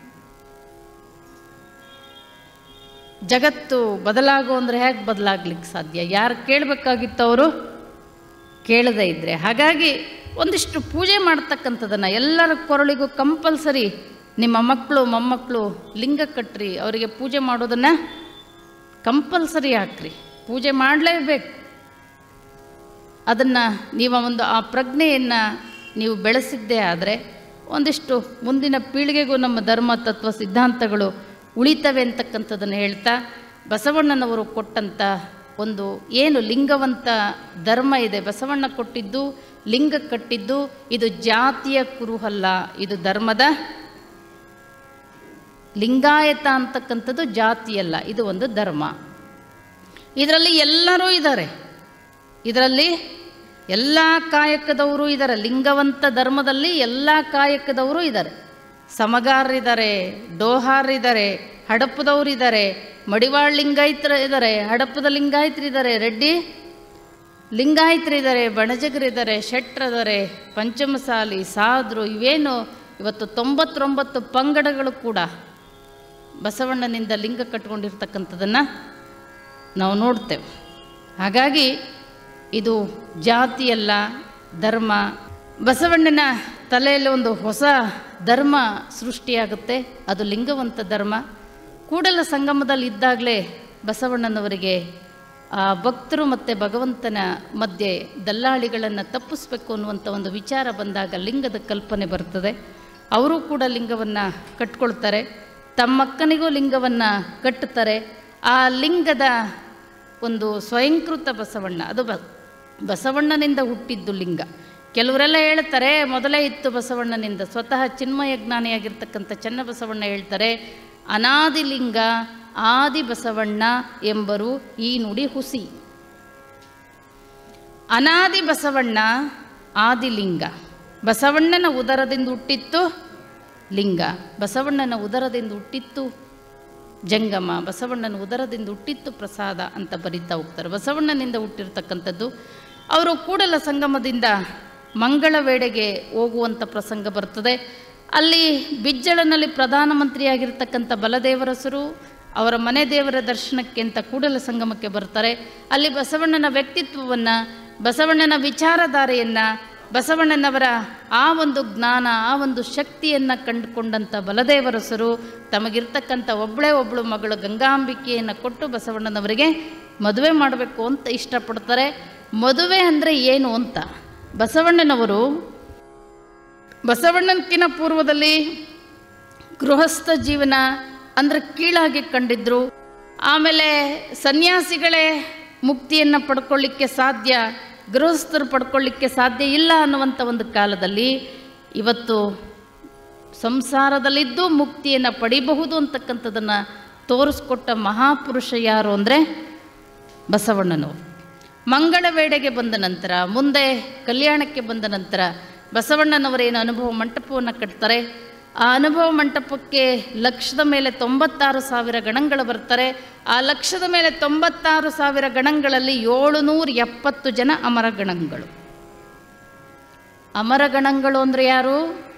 Speaker 1: ಜಗತ್ತು ಬದಲಾಗು ಅಂದರೆ ಹೇಗೆ ಬದಲಾಗ್ಲಿಕ್ಕೆ ಸಾಧ್ಯ ಯಾರು ಕೇಳಬೇಕಾಗಿತ್ತು ಅವರು ಕೇಳದೇ ಇದ್ದರೆ ಹಾಗಾಗಿ ಒಂದಿಷ್ಟು ಪೂಜೆ ಮಾಡ್ತಕ್ಕಂಥದ್ದನ್ನು ಎಲ್ಲರ ಕೊರಳಿಗೂ ಕಂಪಲ್ಸರಿ ನಿಮ್ಮ ಮಕ್ಕಳು ಮೊಮ್ಮಕ್ಕಳು ಲಿಂಗ ಕಟ್ರಿ ಅವರಿಗೆ ಪೂಜೆ ಮಾಡೋದನ್ನು ಕಂಪಲ್ಸರಿ ಹಾಕ್ರಿ ಪೂಜೆ ಮಾಡಲೇಬೇಕು ಅದನ್ನು ನೀವು ಒಂದು ಆ ಪ್ರಜ್ಞೆಯನ್ನು ನೀವು ಬೆಳೆಸಿದ್ದೇ ಆದರೆ ಒಂದಿಷ್ಟು ಮುಂದಿನ ಪೀಳಿಗೆಗೂ ನಮ್ಮ ಧರ್ಮ ತತ್ವ ಸಿದ್ಧಾಂತಗಳು ಉಳಿತವೆ ಅಂತಕ್ಕಂಥದ್ದನ್ನು ಹೇಳ್ತಾ ಬಸವಣ್ಣನವರು ಕೊಟ್ಟಂಥ ಒಂದು ಏನು ಲಿಂಗವಂತ ಧರ್ಮ ಇದೆ ಬಸವಣ್ಣ ಕೊಟ್ಟಿದ್ದು ಲಿಂಗ ಕಟ್ಟಿದ್ದು ಇದು ಜಾತಿಯ ಕುರುಹಲ್ಲ ಇದು ಧರ್ಮದ ಲಿಂಗಾಯತ ಅಂತಕ್ಕಂಥದ್ದು ಜಾತಿಯಲ್ಲ ಇದು ಒಂದು ಧರ್ಮ ಇದರಲ್ಲಿ ಎಲ್ಲರೂ ಇದ್ದಾರೆ ಇದರಲ್ಲಿ ಎಲ್ಲ ಕಾಯಕದವರು ಇದ್ದಾರೆ ಲಿಂಗವಂತ ಧರ್ಮದಲ್ಲಿ ಎಲ್ಲ ಕಾಯಕದವರು ಇದ್ದಾರೆ ಸಮಗಾರರಿದ್ದಾರೆ ಡೋಹಾರಿದ್ದಾರೆ ಹಡಪದವರು ಇದ್ದಾರೆ ಮಡಿವಾಳ್ ಲಿಂಗಾಯತರ ಇದ್ದಾರೆ ಹಡಪದ ಲಿಂಗಾಯತರಿದ್ದಾರೆ ರೆಡ್ಡಿ ಲಿಂಗಾಯತರಿದ್ದಾರೆ ಬಣಜಗರಿದ್ದಾರೆ ಶೆಟ್ರದ್ದಾರೆ ಪಂಚಮಸಾಲಿ ಸಾದ್ರು ಇವೇನು ಇವತ್ತು ತೊಂಬತ್ತೊಂಬತ್ತು ಪಂಗಡಗಳು ಕೂಡ ಬಸವಣ್ಣನಿಂದ ಲಿಂಗ ಕಟ್ಕೊಂಡಿರ್ತಕ್ಕಂಥದ್ದನ್ನು ನಾವು ನೋಡ್ತೇವೆ ಹಾಗಾಗಿ ಇದು ಜಾತಿಯಲ್ಲ ಧರ್ಮ ಬಸವಣ್ಣನ ತಲೆಯಲ್ಲಿ ಒಂದು ಹೊಸ ಧರ್ಮ ಸೃಷ್ಟಿಯಾಗುತ್ತೆ ಅದು ಲಿಂಗವಂತ ಧರ್ಮ ಕೂಡಲ ಸಂಗಮದಲ್ಲಿ ಇದ್ದಾಗಲೇ ಬಸವಣ್ಣನವರಿಗೆ ಆ ಭಕ್ತರು ಮತ್ತು ಭಗವಂತನ ಮಧ್ಯೆ ದಲ್ಲಾಳಿಗಳನ್ನು ತಪ್ಪಿಸ್ಬೇಕು ಅನ್ನುವಂಥ ಒಂದು ವಿಚಾರ ಬಂದಾಗ ಲಿಂಗದ ಕಲ್ಪನೆ ಬರ್ತದೆ ಅವರು ಕೂಡ ಲಿಂಗವನ್ನು ಕಟ್ಕೊಳ್ತಾರೆ ತಮ್ಮಕ್ಕನಿಗೂ ಲಿಂಗವನ್ನು ಕಟ್ಟುತ್ತಾರೆ ಆ ಲಿಂಗದ ಒಂದು ಸ್ವಯಂಕೃತ ಬಸವಣ್ಣ ಅದು ಬ ಬಸವಣ್ಣನಿಂದ ಹುಟ್ಟಿದ್ದು ಲಿಂಗ ಕೆಲವರೆಲ್ಲ ಹೇಳ್ತಾರೆ ಮೊದಲೇ ಇತ್ತು ಬಸವಣ್ಣನಿಂದ ಸ್ವತಃ ಚಿನ್ಮಯ ಜ್ಞಾನಿಯಾಗಿರ್ತಕ್ಕಂಥ ಚನ್ನಬಸವಣ್ಣ ಹೇಳ್ತಾರೆ ಅನಾದಿ ಲಿಂಗ ಆದಿ ಬಸವಣ್ಣ ಎಂಬರು ಈ ನುಡಿ ಹುಸಿ ಅನಾದಿ ಬಸವಣ್ಣ ಆದಿಲಿಂಗ ಬಸವಣ್ಣನ ಉದರದಿಂದ ಹುಟ್ಟಿತ್ತು ಲಿಂಗ ಬಸವಣ್ಣನ ಉದರದಿಂದ ಹುಟ್ಟಿತ್ತು ಜಂಗಮ ಬಸವಣ್ಣನ ಉದರದಿಂದ ಹುಟ್ಟಿತ್ತು ಪ್ರಸಾದ ಅಂತ ಬರಿತಾ ಹೋಗ್ತಾರೆ ಬಸವಣ್ಣನಿಂದ ಹುಟ್ಟಿರ್ತಕ್ಕಂಥದ್ದು ಅವರು ಕೂಡಲ ಸಂಗಮದಿಂದ ಮಂಗಳ ವೇಳೆಗೆ ಹೋಗುವಂಥ ಪ್ರಸಂಗ ಬರ್ತದೆ ಅಲ್ಲಿ ಬಿಜ್ಜಳನಲ್ಲಿ ಪ್ರಧಾನಮಂತ್ರಿಯಾಗಿರ್ತಕ್ಕಂಥ ಬಲದೇವರಸರು ಅವರ ಮನೆ ದೇವರ ದರ್ಶನಕ್ಕೆ ಅಂತ ಕೂಡಲ ಸಂಗಮಕ್ಕೆ ಬರ್ತಾರೆ ಅಲ್ಲಿ ಬಸವಣ್ಣನ ವ್ಯಕ್ತಿತ್ವವನ್ನು ಬಸವಣ್ಣನ ವಿಚಾರಧಾರೆಯನ್ನು ಬಸವಣ್ಣನವರ ಆ ಒಂದು ಜ್ಞಾನ ಆ ಒಂದು ಶಕ್ತಿಯನ್ನು ಕಂಡುಕೊಂಡಂಥ ಬಲದೇವರಸರು ತಮಗಿರ್ತಕ್ಕಂಥ ಒಬ್ಬಳೇ ಒಬ್ಬಳು ಮಗಳು ಗಂಗಾಂಬಿಕೆಯನ್ನು ಕೊಟ್ಟು ಬಸವಣ್ಣನವರಿಗೆ ಮದುವೆ ಮಾಡಬೇಕು ಅಂತ ಇಷ್ಟಪಡ್ತಾರೆ ಮದುವೆ ಅಂದರೆ ಏನು ಅಂತ ಬಸವಣ್ಣನವರು ಬಸವಣ್ಣನಕ್ಕಿಂತ ಪೂರ್ವದಲ್ಲಿ ಗೃಹಸ್ಥ ಜೀವನ ಅಂದರೆ ಕೀಳಾಗಿ ಕಂಡಿದ್ರು ಆಮೇಲೆ ಸನ್ಯಾಸಿಗಳೇ ಮುಕ್ತಿಯನ್ನು ಪಡ್ಕೊಳ್ಳಿಕ್ಕೆ ಸಾಧ್ಯ ಗೃಹಸ್ಥರು ಪಡ್ಕೊಳ್ಳಿಕ್ಕೆ ಸಾಧ್ಯ ಇಲ್ಲ ಅನ್ನುವಂಥ ಒಂದು ಕಾಲದಲ್ಲಿ ಇವತ್ತು ಸಂಸಾರದಲ್ಲಿದ್ದು ಮುಕ್ತಿಯನ್ನು ಪಡಿಬಹುದು ಅಂತಕ್ಕಂಥದ್ದನ್ನು ತೋರಿಸ್ಕೊಟ್ಟ ಮಹಾಪುರುಷ ಯಾರು ಅಂದರೆ ಬಸವಣ್ಣನವರು ಮಂಗಳ ವೇಳೆಗೆ ಬಂದ ನಂತರ ಮುಂದೆ ಕಲ್ಯಾಣಕ್ಕೆ ಬಂದ ನಂತರ ಬಸವಣ್ಣನವರೇನು ಅನುಭವ ಮಂಟಪವನ್ನು ಕಟ್ತಾರೆ ಆ ಅನುಭವ ಮಂಟಪಕ್ಕೆ ಲಕ್ಷದ ಮೇಲೆ ತೊಂಬತ್ತಾರು ಸಾವಿರ ಗಣಗಳು ಬರ್ತಾರೆ ಆ ಲಕ್ಷದ ಮೇಲೆ ತೊಂಬತ್ತಾರು ಸಾವಿರ ಗಣಗಳಲ್ಲಿ ಏಳುನೂರ ಎಪ್ಪತ್ತು ಜನ ಅಮರಗಣಗಳು ಅಮರಗಣಗಳು ಅಂದರೆ ಯಾರು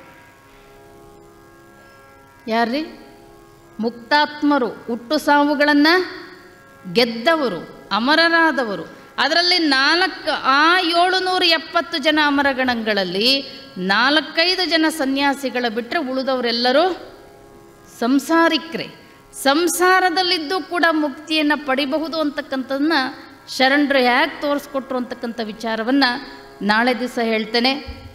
Speaker 1: ಯಾರ್ರಿ ಮುಕ್ತಾತ್ಮರು ಹುಟ್ಟು ಸಾವುಗಳನ್ನು ಗೆದ್ದವರು ಅಮರರಾದವರು ಅದರಲ್ಲಿ ನಾಲ್ಕು ಆ ಏಳುನೂರ ಎಪ್ಪತ್ತು ಜನ ಅಮರಗಣಗಳಲ್ಲಿ ನಾಲ್ಕೈದು ಜನ ಸನ್ಯಾಸಿಗಳ ಬಿಟ್ಟರೆ ಉಳಿದವರೆಲ್ಲರೂ ಸಂಸಾರಿಕ್ರೆ ಸಂಸಾರದಲ್ಲಿದ್ದು ಕೂಡ ಮುಕ್ತಿಯನ್ನು ಪಡಿಬಹುದು ಅಂತಕ್ಕಂಥದ್ದನ್ನ ಶರಣರು ಹೇಗೆ ತೋರಿಸ್ಕೊಟ್ರು ಅಂತಕ್ಕಂಥ ವಿಚಾರವನ್ನು ನಾಳೆ ದಿವಸ ಹೇಳ್ತೇನೆ